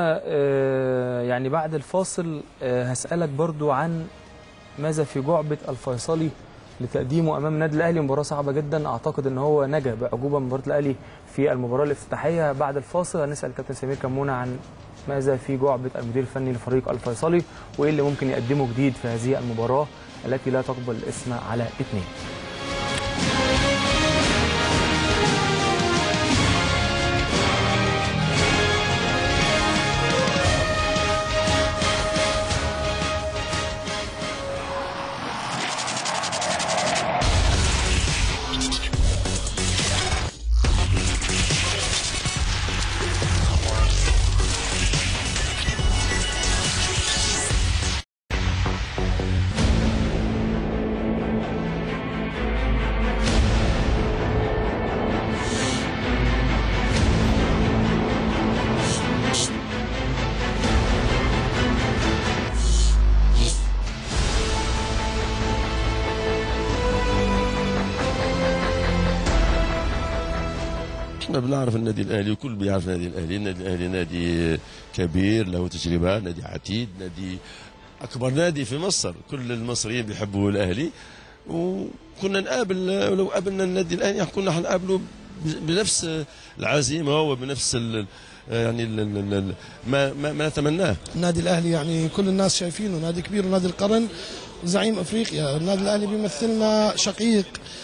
آه يعني بعد الفاصل آه هسألك برضو عن ماذا في جعبة الفيصلي لتقديمه امام النادي الاهلي مباراه صعبه جدا اعتقد ان هو نجا باعجوبه من مباراه الاهلي في المباراه الافتتاحيه بعد الفاصل هنسال كابتن سمير كمونه عن ماذا في جعبه المدير الفني لفريق الفيصلي وايه اللي ممكن يقدمه جديد في هذه المباراه التي لا تقبل الاسم على اثنين احنا بنعرف النادي الاهلي وكل بيعرف النادي الاهلي النادي الاهلي نادي كبير له تجربه نادي عتيد نادي اكبر نادي في مصر كل المصريين بيحبوا الاهلي وكنا نقابل لو قابلنا النادي الاهلي كنا حنقابله بنفس العزيمه وبنفس ال يعني ال ال ال ما, ما, ما نتمناه النادي الاهلي يعني كل الناس شايفينه نادي كبير ونادي القرن وزعيم افريقيا النادي الاهلي بيمثلنا شقيق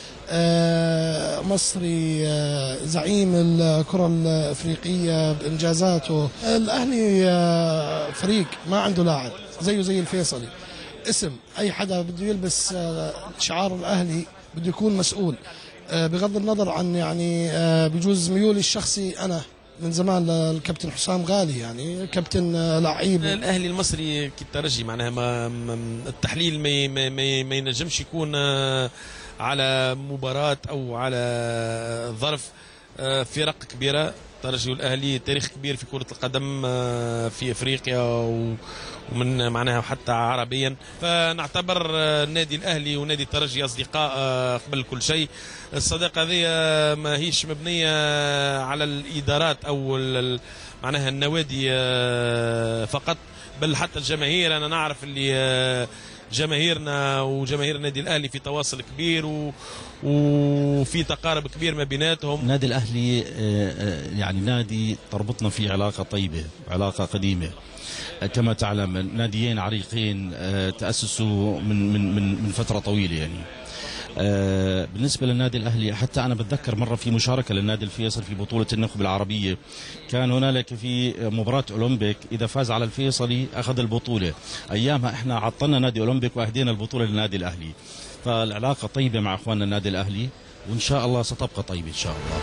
آه، مصري آه، زعيم الكرة الافريقية بانجازاته الاهلي آه، فريق ما عنده لاعب زيه زي الفيصلي اسم اي حدا بده يلبس آه، شعار الاهلي بده يكون مسؤول آه، بغض النظر عن يعني آه، بجوز ميولي الشخصي انا من زمان للكابتن حسام غالي يعني كابتن آه، لعيب الاهلي المصري كالترجي معناها ما ما- التحليل ما ما ما, ما ينجمش يكون آه، على مباراه او على ظرف آه، فرق كبيره الترجي والاهلي تاريخ كبير في كره القدم آه، في افريقيا و- ومن معناها حتى عربيا فنعتبر آه، النادي الاهلي ونادي الترجي اصدقاء آه، قبل كل شيء الصداقه هذه ما هيش مبنيه على الادارات او ال- ال- معناها النوادي آه، فقط بل حتى الجماهير انا نعرف اللي آه، جماهيرنا وجماهير النادي الاهلي في تواصل كبير و... وفي تقارب كبير ما بيناتهم النادي الاهلي آه، آه، يعني نادي تربطنا فيه علاقه طيبه علاقه قديمه كما تعلم ناديين عريقين آه، تاسسوا من من من من فتره طويله يعني آه، بالنسبة للنادي الأهلي حتى أنا بتذكر مرة في مشاركة للنادي الفيصل في بطولة النخبة العربية كان هنالك في مباراة أولمبيك إذا فاز على الفيصلي أخذ البطولة أيامها إحنا عطلنا نادي أولمبيك وأهدينا البطولة للنادي الأهلي فالعلاقة طيبة مع أخواننا النادي الأهلي وإن شاء الله ستبقى طيبة إن شاء الله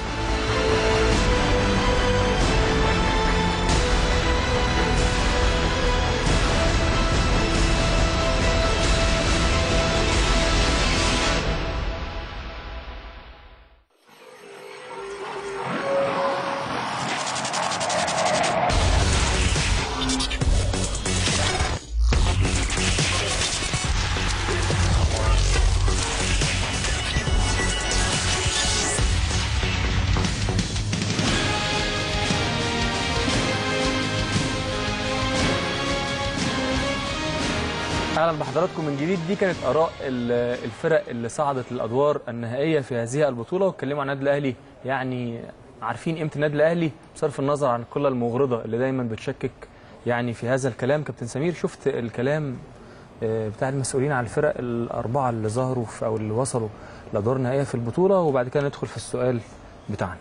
اهلا بحضراتكم من جديد دي كانت اراء ال- الفرق اللي صعدت للادوار النهائيه في هذه البطوله واتكلموا عن النادي الاهلي يعني عارفين قيمه النادي الاهلي بصرف النظر عن القله المغرضه اللي دايما بتشكك يعني في هذا الكلام كابتن سمير شفت الكلام آه، بتاع المسؤولين عن الفرق الاربعه اللي ظهروا في او اللي وصلوا لادوار النهائيه في البطوله وبعد كده ندخل في السؤال بتاعنا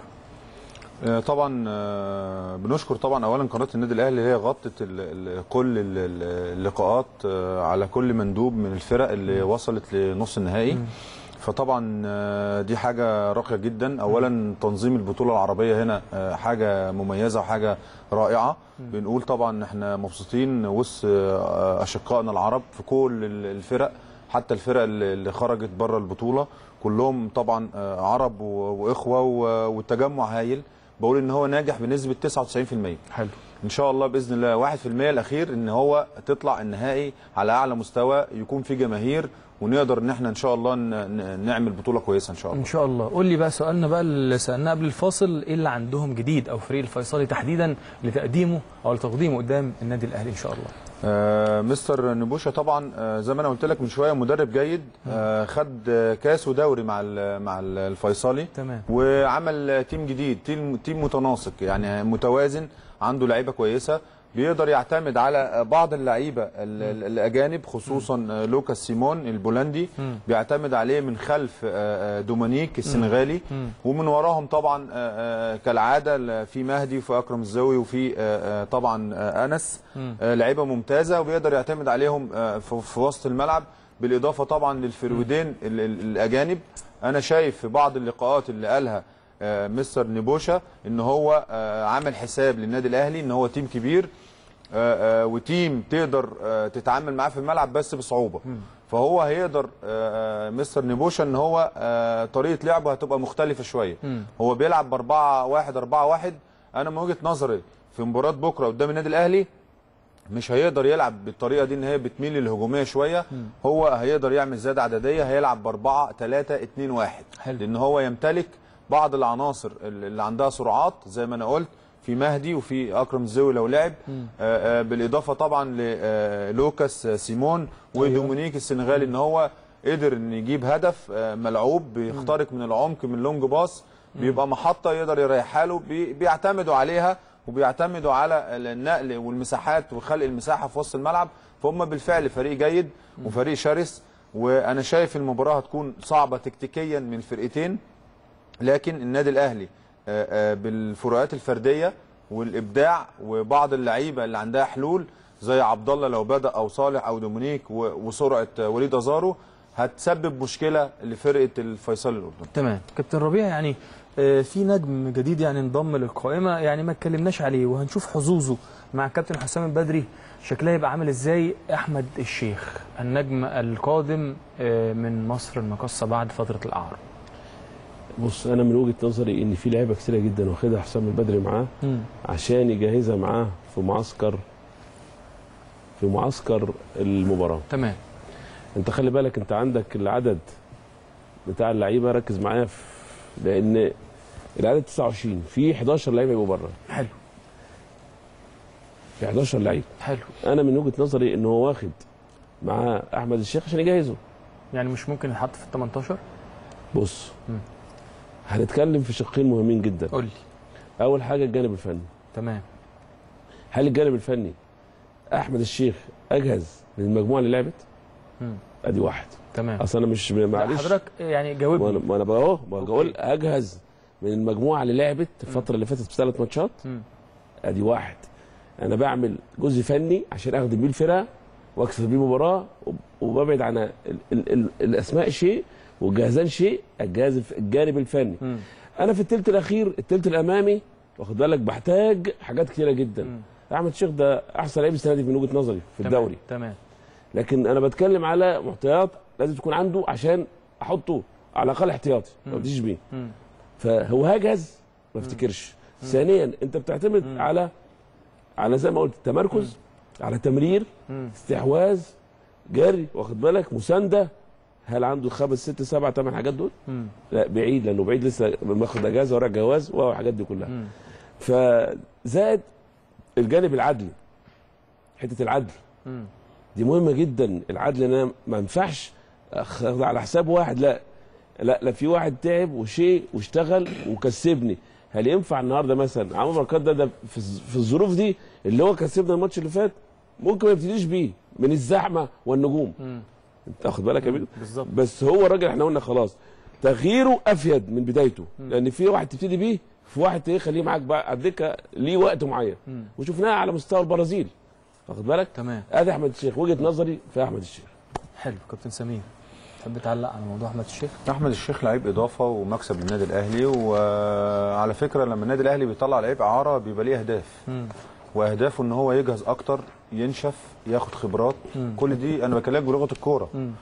آه، طبعا آه، بنشكر طبعا اولا قناه النادي الاهلي اللي هي غطت ال- ال- كل ال- ال- اللقاءات آه، على كل مندوب من الفرق اللي وصلت لنص النهائي فطبعا آه، دي حاجه راقيه جدا اولا تنظيم البطوله العربيه هنا آه، حاجه مميزه وحاجه رائعه بنقول طبعا احنا مبسوطين وسط آه، اشقائنا العرب في كل ال- الفرق حتى الفرق اللي اللي خرجت بره البطوله كلهم طبعا آه، عرب و- واخوه و- والتجمع هايل بقول ان هو ناجح بنسبه 99% حلو ان شاء الله باذن الله 1% الاخير ان هو تطلع النهائي على اعلى مستوى يكون في جماهير ونقدر ان احنا ان شاء الله ن- ن- نعمل بطوله كويسه ان شاء الله ان شاء الله قول لي بقى سؤالنا بقى اللي سالناه قبل الفاصل ايه اللي عندهم جديد او فريق الفيصلي تحديدا لتقديمه او لتقديمه قدام النادي الاهلي ان شاء الله آه مستر نبوشة طبعا آه زي ما انا قلت لك من شويه مدرب جيد آه خد آه، كاس ودوري مع ال- مع ال- الفيصلي تمام وعمل آه، تيم جديد تيم تيم متناسق يعني متوازن عنده لعيبه كويسه بيقدر يعتمد على آه، بعض اللعيبه ال- ال- الاجانب خصوصا آه، لوكاس سيمون البولندي مم. بيعتمد عليه من خلف آه، آه، دومينيك السنغالي مم. ومن وراهم طبعا آه، آه، كالعاده ل- في مهدي وفي اكرم الزوي وفي آه، آه، طبعا آه، انس مم. آه، لعيبه ممتازه وبيقدر يعتمد عليهم آه، في في وسط الملعب بالاضافه طبعا للفرودين ال- ال- الاجانب انا شايف في بعض اللقاءات اللي قالها آه، مستر نبوشا ان هو آه، عامل حساب للنادي الاهلي ان هو تيم كبير آه، آه، وتيم تقدر آه، تتعامل معاه في الملعب بس بصعوبه فهو هيقدر آه، آه، مستر نبوشا ان هو آه، طريقه لعبه هتبقى مختلفه شويه مم. هو بيلعب ب 4 1 4 1 انا من وجهه نظري في مباراه بكره قدام النادي الاهلي مش هيقدر يلعب بالطريقه دي ان هي بتميل للهجوميه شويه هو هيقدر يعمل زياده عدديه هيلعب ب 4 3 2 1 حلو. لان هو يمتلك بعض العناصر اللي عندها سرعات زي ما انا قلت في مهدي وفي اكرم الزوي لو لعب مم. آه، آه، بالاضافه طبعا للوكاس سيمون ودومينيك السنغالي ان هو قدر ان يجيب هدف آه، ملعوب بيخترق من العمق من لونج باص بيبقى محطه يقدر يريحها له بي- بيعتمدوا عليها وبيعتمدوا على النقل والمساحات وخلق المساحه في وسط الملعب فهم بالفعل فريق جيد وفريق شرس وانا شايف المباراه هتكون صعبه تكتيكيا من الفرقتين لكن النادي الاهلي آه، آه، بالفروقات الفرديه والابداع وبعض اللعيبه اللي عندها حلول زي عبد الله لو بدا او صالح او دومينيك و- وسرعه آه، وليد ازارو هتسبب مشكله لفرقه الفيصل الاردني تمام كابتن ربيع يعني آه، في نجم جديد يعني انضم للقائمه يعني ما اتكلمناش عليه وهنشوف حظوظه مع الكابتن حسام البدري شكلها يبقى عامل ازاي احمد الشيخ النجم القادم آه، من مصر المقصه بعد فتره الاعراض بص انا من وجهه نظري ان في لعيبه كتيره جدا واخدها حسام البدري معاه مم. عشان يجهزها معاه في معسكر في معسكر المباراه تمام انت خلي بالك انت عندك العدد بتاع اللعيبه ركز معايا في لان العدد 29 في 11 لعيبه يبقوا بره حلو في 11 لعيب حلو انا من وجهه نظري ان هو واخد معاه احمد الشيخ عشان يجهزه يعني مش ممكن يتحط في ال 18 بص مم. هنتكلم في شقين مهمين جدا قول لي اول حاجه الجانب الفني تمام هل الجانب الفني احمد الشيخ اجهز من المجموعه اللي لعبت مم. ادي واحد تمام اصل انا مش لا، معلش حضرتك يعني ما انا جاوبني ما انا بقى اهو بقول اجهز من المجموعه اللي لعبت الفتره اللي فاتت بثلاث ماتشات مم. ادي واحد انا بعمل جزء فني عشان اخدم بيه الفرقه واكسب بيه مباراه وب- وببعد عن ال ال ال الاسماء شيء والجهازان شيء الجهاز الف- الجانب الفني مم. انا في الثلث الاخير الثلث الامامي واخد بالك بحتاج حاجات كتيره جدا احمد شيخ ده احسن لعيب السنه دي من وجهه نظري في تمام، الدوري تمام لكن انا بتكلم على معطيات لازم تكون عنده عشان احطه على الاقل احتياطي ما مم. بديش بيه مم. فهو هجز ما افتكرش ثانيا انت بتعتمد على على زي ما قلت تمركز على تمرير مم. استحواذ جري واخد بالك مسانده هل عنده خمس ست سبع ثمان حاجات دول؟ مم. لا بعيد لانه بعيد لسه ماخد اجازه ورا جواز والحاجات دي كلها مم. فزائد الجانب العدلي حته العدل مم. دي مهمه جدا العدل ان انا ما ينفعش اخد على حساب واحد لا لا لا في واحد تعب وشيء واشتغل وكسبني هل ينفع النهارده مثلا عمرو بركات ده, ده في, الظ- في الظروف دي اللي هو كسبنا الماتش اللي فات ممكن ما يبتديش بيه من الزحمه والنجوم مم. انت واخد بالك يا بيدو بالظبط بس هو الراجل احنا قلنا خلاص تغييره افيد من بدايته لان في واحد تبتدي بيه في واحد ايه خليه معاك بقى على الدكه ليه وقت معين مم. وشفناها على مستوى البرازيل واخد بالك تمام ادي احمد الشيخ وجهه نظري في احمد الشيخ حلو كابتن سمير تحب تعلق على موضوع احمد الشيخ احمد الشيخ لعيب اضافه ومكسب للنادي الاهلي وعلى فكره لما النادي الاهلي بيطلع لعيب اعاره بيبقى ليه اهداف مم. واهدافه ان هو يجهز اكتر ينشف ياخد خبرات مم. كل دي انا بكلمك بلغه الكوره مم.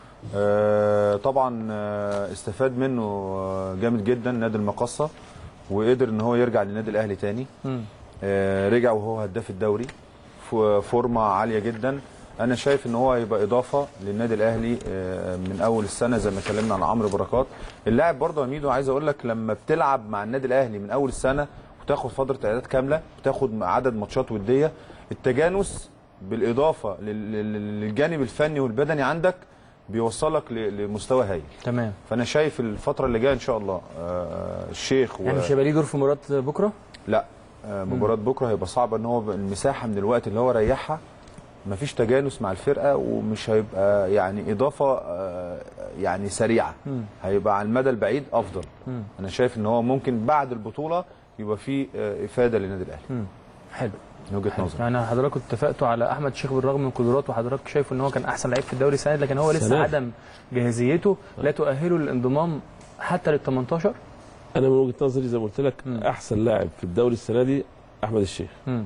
آه طبعا آه استفاد منه آه جامد جدا نادي المقصه وقدر ان هو يرجع للنادي الاهلي تاني مم. آه رجع وهو هداف الدوري ف- فورمه عاليه جدا انا شايف ان هو هيبقى اضافه للنادي الاهلي آه، من اول السنه زي ما اتكلمنا عن عمرو بركات اللاعب برضه يا ميدو عايز اقول لك لما بتلعب مع النادي الاهلي من اول السنه وتاخد فتره اعداد كامله وتاخد عدد ماتشات وديه التجانس بالاضافه لل- لل- للجانب الفني والبدني عندك بيوصلك ل- لمستوى هايل تمام فانا شايف الفتره اللي جايه ان شاء الله آه، الشيخ و... يعني مش هيبقى ليه دور في مباراه بكره لا آه، مباراة بكره هيبقى صعب ان هو المساحه من الوقت اللي هو ريحها مفيش تجانس مع الفرقه ومش هيبقى يعني اضافه آه، يعني سريعه مم. هيبقى على المدى البعيد افضل مم. انا شايف ان هو ممكن بعد البطوله يبقى في آه، افاده للنادي الاهلي مم. حلو من وجهه نظري يعني حضراتكم اتفقتوا على احمد شيخ بالرغم من قدراته وحضرتك شايف ان هو كان احسن لعيب في الدوري السنه دي لكن هو لسه سلام. عدم جاهزيته لا تؤهله للانضمام حتى لل 18 انا من وجهه نظري زي ما قلت لك احسن لاعب في الدوري السنه دي احمد الشيخ مم.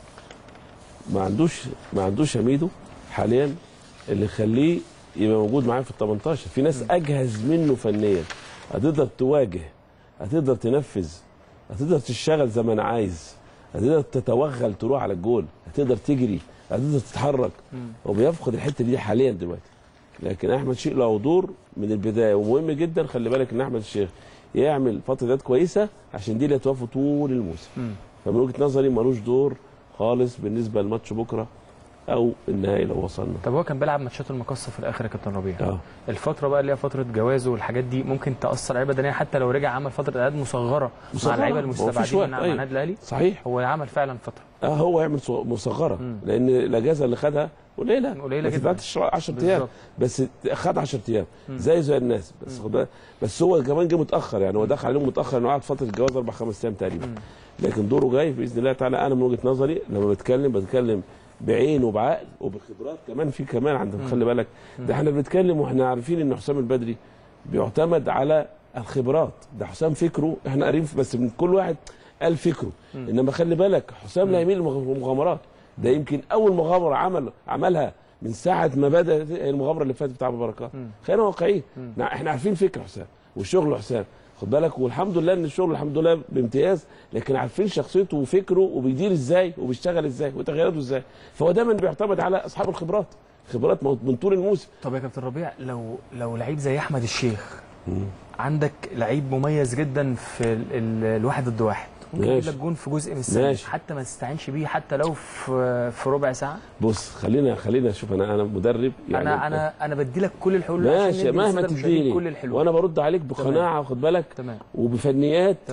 ما عندوش ما عندوش يا ميدو حاليا اللي يخليه يبقى موجود معاه في ال 18 في ناس اجهز منه فنيا هتقدر تواجه هتقدر تنفذ هتقدر تشتغل زي ما انا عايز هتقدر تتوغل تروح على الجول هتقدر تجري هتقدر تتحرك مم. هو بيفقد الحته دي حاليا دلوقتي لكن احمد شيخ له دور من البدايه ومهم جدا خلي بالك ان احمد الشيخ يعمل فترات كويسه عشان دي اللي هتوقفه طول الموسم مم. فمن وجهه نظري ملوش دور خالص بالنسبه لماتش بكره او النهائي لو وصلنا طب هو كان بيلعب ماتشات المقصه في الاخر يا كابتن ربيع اه الفتره بقى اللي هي فتره جوازه والحاجات دي ممكن تاثر عليه بدنيا حتى لو رجع عمل فتره اعداد مصغره مع مصغرة. اللعيبه هو مفيش المستبعدين وقت، مع مع أيوة. النادي الاهلي صحيح هو عمل فعلا فتره اه هو يعمل صغ- مصغره مم. لان الاجازه اللي خدها قليله قليلة ما جدا. تتعدش 10 ايام بالظبط. بس خد 10 ايام مم. زي زي الناس بس خد بالك بس هو كمان جه متاخر يعني هو دخل عليهم متاخر انه قعد فتره الجواز اربع خمس ايام تقريبا لكن دوره جاي باذن الله تعالى انا من وجهه نظري لما بتكلم بتكلم بعين وبعقل وبخبرات كمان في كمان عندهم مم. خلي بالك ده احنا بنتكلم واحنا عارفين ان حسام البدري بيعتمد على الخبرات ده حسام فكره احنا قارين بس من كل واحد قال فكره مم. انما خلي بالك حسام لا يميل للمغامرات ده يمكن اول مغامره عمل عملها من ساعه ما بدات هي المغامره اللي فاتت بتاع أبو بركات مم. خلينا واقعيين مم. نع- احنا عارفين فكر حسام والشغل حسام خد بالك والحمد لله ان الشغل الحمد لله بامتياز لكن عارفين شخصيته وفكره وبيدير ازاي وبيشتغل ازاي وتغييراته ازاي فهو دايما بيعتمد على اصحاب الخبرات خبرات مو- من طول الموسم طب يا كابتن ربيع لو لو لعيب زي احمد الشيخ عندك لعيب مميز جدا في ال- ال- الواحد ضد واحد ممكن يجيب ماشي. لك جون في جزء من السنه ماشي. حتى ما تستعينش بيه حتى لو في في ربع ساعه بص خلينا خلينا شوف انا انا مدرب يعني انا انا انا بدي لك كل الحلول عشان ماشي ندي مهما للسادة المشاهدين تديني كل الحلول وانا برد عليك بقناعه واخد بالك تمام وبفنيات تمام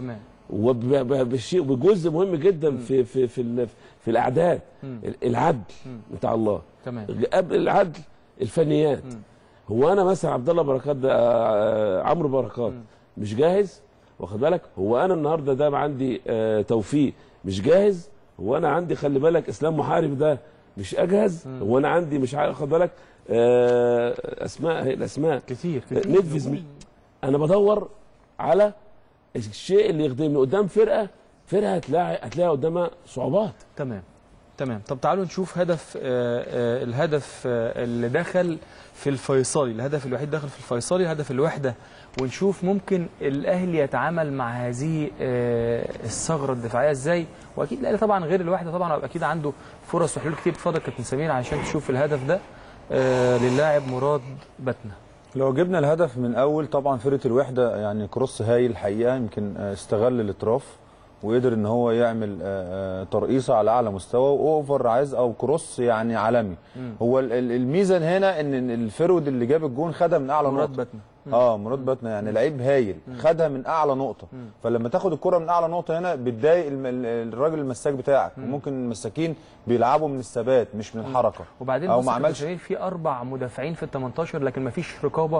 وبشيء بجزء مهم جدا في في في ال- في الاعداد مم. العدل بتاع الله تمام قبل العدل الفنيات هو انا مثلا عبد الله بركات ده آه، عمرو بركات مش جاهز واخد بالك هو انا النهارده ده عندي آه، توفيق مش جاهز هو انا عندي خلي بالك اسلام محارب ده مش اجهز هو انا عندي مش عارف خد بالك آه، اسماء هي الاسماء كتير كتير ندفز مش انا بدور على الشيء اللي يخدمني قدام فرقه فرقه هتلاقي هتلاقي قدامها صعوبات تمام تمام طب تعالوا نشوف هدف آه، آه، الهدف آه، اللي دخل في الفيصلي الهدف الوحيد دخل في الفيصلي هدف الوحده ونشوف ممكن الاهلي يتعامل مع هذه آه، الثغره الدفاعيه ازاي واكيد الاهلي طبعا غير الوحده طبعا اكيد عنده فرص وحلول كتير اتفضل كابتن سمير عشان تشوف الهدف ده آه، للاعب مراد بتنا لو جبنا الهدف من اول طبعا فرقه الوحده يعني كروس هايل الحقيقه يمكن آه، استغل الاطراف وقدر ان هو يعمل آه، آه، ترقيصه على اعلى مستوى واوفر عايز او كروس يعني عالمي مم. هو ال- ال- الميزه هنا ان إن الفرود اللي جاب الجون خدها من اعلى مراد نقطه بتنا اه مراد باتنا يعني لعيب هايل خدها من اعلى نقطه مم. فلما تاخد الكره من اعلى نقطه هنا بتضايق الم- ال- الراجل المساك بتاعك وممكن المساكين بيلعبوا من الثبات مش من الحركه وبعدين او بص ما يا كابتن عملش سمير في اربع مدافعين في ال 18 لكن ما فيش رقابه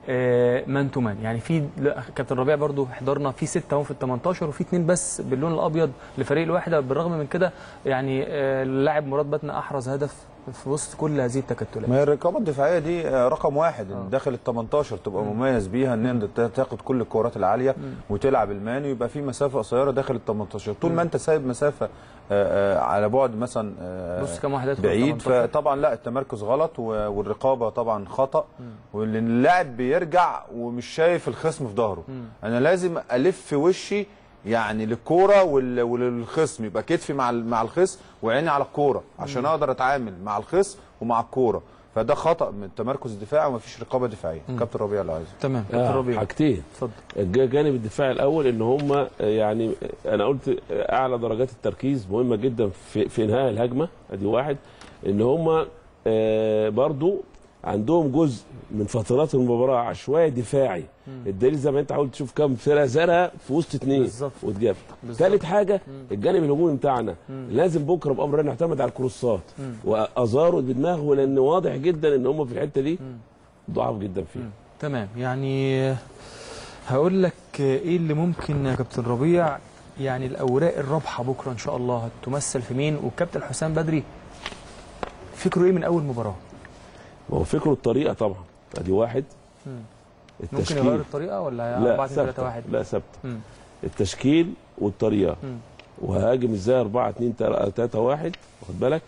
مان تو مان يعني في لا، كابتن ربيع برضو حضرنا في سته اهو في ال 18 وفي اثنين بس باللون الابيض لفريق الواحده بالرغم من كده يعني آه، اللاعب مراد باتنا احرز هدف في وسط كل هذه التكتلات ما هي الرقابه الدفاعيه دي آه، رقم واحد ان داخل ال 18 تبقى مميز بيها ان انت تاخد كل الكورات العاليه وتلعب المان ويبقى في مسافه قصيره داخل ال 18 طول ما انت سايب مسافه آه، آه، على بعد مثلا آه، بص كام واحد هيدخل بعيد 18. فطبعا لا التمركز غلط و- والرقابه طبعا خطا وان اللاعب بيرجع ومش شايف الخصم في ظهره انا لازم الف وشي يعني للكوره وال- وللخصم يبقى كتفي مع ال- مع الخصم وعيني على الكوره عشان اقدر اتعامل مع الخصم ومع الكوره فده خطا من التمركز الدفاعي ومفيش رقابه دفاعيه كابتن ربيع اللي عايزه تمام كابتن آه ربيع حاجتين اتفضل الج- جانب الدفاع الاول ان هم آه، يعني آه، انا قلت آه، اعلى درجات التركيز مهمه جدا في, في انهاء الهجمه ادي واحد ان هم آه، برضو عندهم جزء من فترات المباراه عشوائي دفاعي الدليل زي ما انت حاولت تشوف كام فرقه زرقاء في وسط اثنين بالظبط. وتجاب بالظبط. ثالث حاجه الجانب الهجومي بتاعنا لازم بكره بامر الله نعتمد على الكروسات وازاروا بدماغه لان واضح جدا ان هم في الحته دي ضعاف جدا فيها تمام يعني هقول لك ايه اللي ممكن يا كابتن ربيع يعني الاوراق الرابحه بكره ان شاء الله هتمثل في مين والكابتن حسام بدري فكره ايه من اول مباراه ما هو فكره الطريقه طبعا ادي واحد مم. ممكن التشكيل يغير الطريقه ولا 4 لا 2 3 ثابته 1 لا ثابته مم. التشكيل والطريقه مم. وهاجم ازاي 4 2 3 1 واخد بالك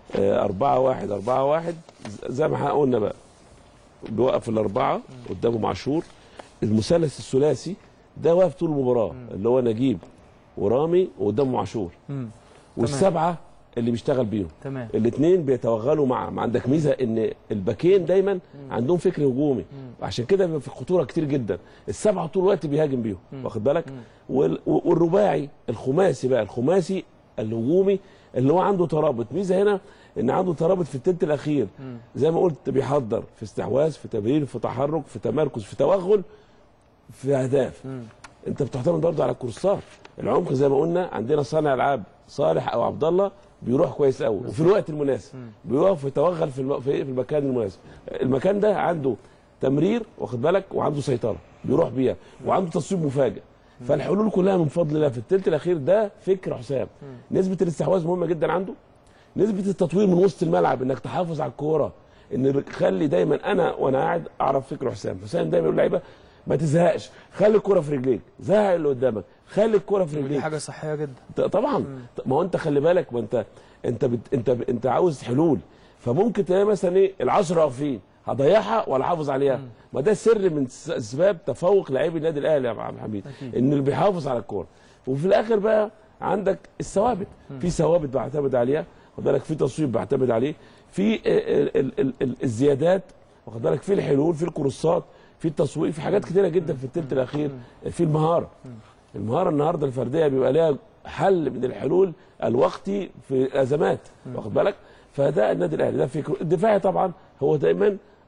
4 1 4 1 زي ما احنا قلنا بقى بيوقف الاربعه قدامه معشور المثلث الثلاثي ده واقف طول المباراه اللي هو نجيب ورامي وقدامه معشور مم. والسبعه اللي بيشتغل بيهم تمام الاثنين بيتوغلوا مع ما عندك ميزه ان الباكين دايما عندهم فكر هجومي وعشان كده بيبقى في خطوره كتير جدا السبعه طول الوقت بيهاجم بيهم واخد بالك وال- والرباعي الخماسي بقى الخماسي الهجومي اللي هو عنده ترابط ميزه هنا ان عنده ترابط في التلت الاخير زي ما قلت بيحضر في استحواذ في تمرير في تحرك في تمركز في توغل في اهداف انت بتعتمد برضه على الكورسات العمق زي ما قلنا عندنا صانع العاب صالح او عبد الله بيروح كويس قوي وفي الوقت المناسب بيقف ويتوغل في الم- في في المكان المناسب المكان ده عنده تمرير واخد بالك وعنده سيطره بيروح بيها وعنده تصويب مفاجئ فالحلول كلها من فضل الله في الثلث الاخير ده فكر حسام نسبه الاستحواذ مهمه جدا عنده نسبه التطوير من وسط الملعب انك تحافظ على الكوره ان خلي دايما انا وانا قاعد اعرف فكر حسام حسام دايما يقول لعيبه ما تزهقش خلي الكوره في رجليك زهق اللي قدامك خلي الكوره في ودي رجليك حاجه صحيه جدا ط- طبعا ما هو انت خلي بالك ما انت انت بت انت ب... انت عاوز حلول فممكن تلاقي مثلا ايه العشرة واقفين هضيعها ولا احافظ عليها ما ده سر من س- اسباب تفوق لاعبي النادي الاهلي يا عبد الحميد ان اللي بيحافظ على الكوره وفي الاخر بقى عندك الثوابت في ثوابت بعتمد عليها واخد بالك في تصويب بعتمد عليه في ال- ال- ال- ال- الزيادات واخد بالك في الحلول في الكروسات في التصوير في حاجات كتيره جدا في الثلث الاخير في المهاره المهاره النهارده الفرديه بيبقى لها حل من الحلول الوقتي في الازمات واخد بالك فده النادي الاهلي ده فكره الدفاعي طبعا هو دايما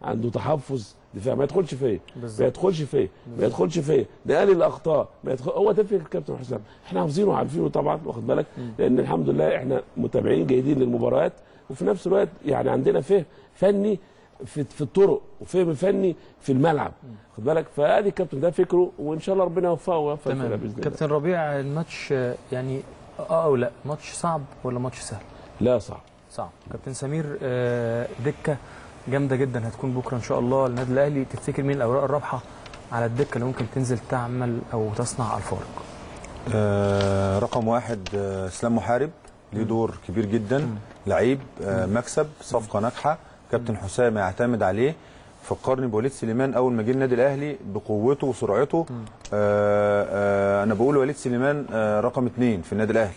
عنده تحفظ دفاع ما يدخلش فيا بالظبط. ما يدخلش فيا ما يدخلش فيا ده قلل الاخطاء ما يدخل هو ده فكره الكابتن حسام احنا حافظينه وعارفينه طبعا واخد بالك لان الحمد لله احنا متابعين جيدين للمباريات وفي نفس الوقت يعني عندنا فهم فني في في الطرق وفهم فني في الملعب خد بالك فادي الكابتن ده فكره وان شاء الله ربنا يوفقه ويوفق الفرقه تمام باذن الله كابتن ربيع الماتش آه، يعني اه او لا ماتش صعب ولا ماتش سهل لا صعب صعب كابتن سمير آه، دكه جامده جدا هتكون بكره ان شاء الله النادي الاهلي تفتكر مين الاوراق الرابحه على الدكه اللي ممكن تنزل تعمل او تصنع الفارق آه، رقم واحد آه، اسلام محارب ليه دور كبير جدا لعيب آه، مكسب صفقه ناجحه كابتن حسام يعتمد عليه فكرني بوليد سليمان اول ما جه النادي الاهلي بقوته وسرعته آه آه انا بقول وليد سليمان آه رقم اثنين في النادي الاهلي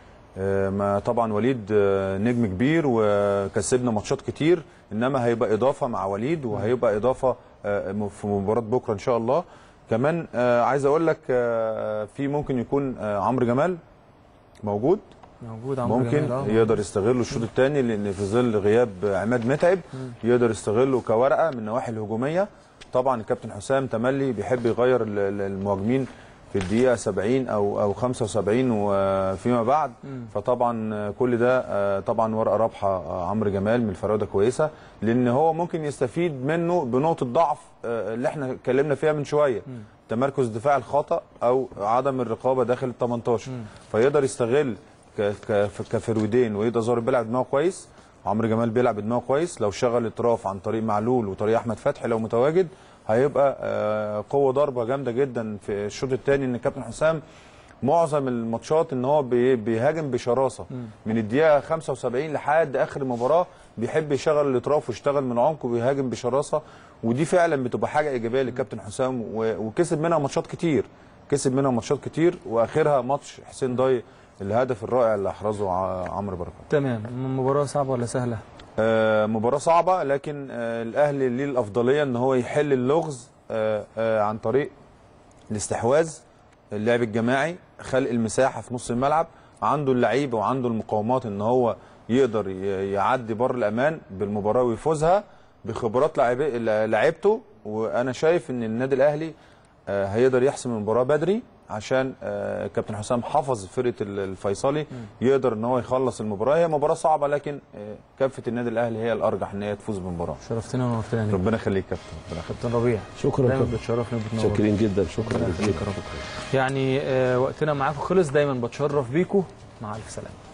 آه ما طبعا وليد آه نجم كبير وكسبنا ماتشات كتير انما هيبقى اضافه مع وليد وهيبقى اضافه آه في مباراه بكره ان شاء الله كمان آه عايز اقول لك آه في ممكن يكون آه عمرو جمال موجود موجود عمرو ممكن جمال، آه. يقدر يستغله الشوط الثاني لان في ظل غياب عماد متعب يقدر يستغله كورقه من النواحي الهجوميه طبعا الكابتن حسام تملي بيحب يغير ال- ال- المهاجمين في الدقيقه 70 او او 75 وفيما بعد فطبعا كل ده آه، طبعا ورقه رابحه آه، عمرو جمال من الفراوده كويسه لان هو ممكن يستفيد منه بنقطه ضعف آه، اللي احنا اتكلمنا فيها من شويه تمركز دفاع الخطا او عدم الرقابه داخل ال 18 فيقدر يستغل ك- ك- كفرويدين ويقدر ظاهر بيلعب دماغه كويس عمرو جمال بيلعب بدماغه كويس لو شغل اطراف عن طريق معلول وطريق احمد فتحي لو متواجد هيبقى آه، قوه ضربه جامده جدا في الشوط الثاني ان الكابتن حسام معظم الماتشات ان هو بي- بيهاجم بشراسه من الدقيقه 75 لحد اخر المباراه بيحب يشغل الاطراف ويشتغل من عمق وبيهاجم بشراسه ودي فعلا بتبقى حاجه ايجابيه للكابتن حسام و- وكسب منها ماتشات كتير كسب منها ماتشات كتير واخرها ماتش حسين ضاي الهدف الرائع اللي احرزه ع- عمرو بركات تمام مباراه صعبه ولا سهله آه، مباراة صعبة لكن آه، الأهلي ليه الأفضلية إن هو يحل اللغز آه، آه، عن طريق الاستحواذ اللعب الجماعي خلق المساحة في نص الملعب عنده اللعيبة وعنده المقاومات إن هو يقدر ي- يعدي بر الأمان بالمباراة ويفوزها بخبرات لاعبي- لعيبته وأنا شايف إن النادي الأهلي آه، هيقدر يحسم المباراة بدري عشان آه، كابتن حسام حفظ فرقة ال- الفيصلي يقدر ان هو يخلص المباراة هي مباراة صعبة لكن آه، كافة النادي الاهلي هي الارجح ان هي تفوز بالمباراة شرفتنا ونورتنا يا نجم. ربنا يخليك كابتن ربنا يخليك. كابتن ربيع شكرا دايما كابتن. بتشرفنا وبتنور شاكرين جدا شكرا ربنا يخليك جدا يا رب. يعني آه، وقتنا معاكم خلص دايما بتشرف بيكم مع الف سلامه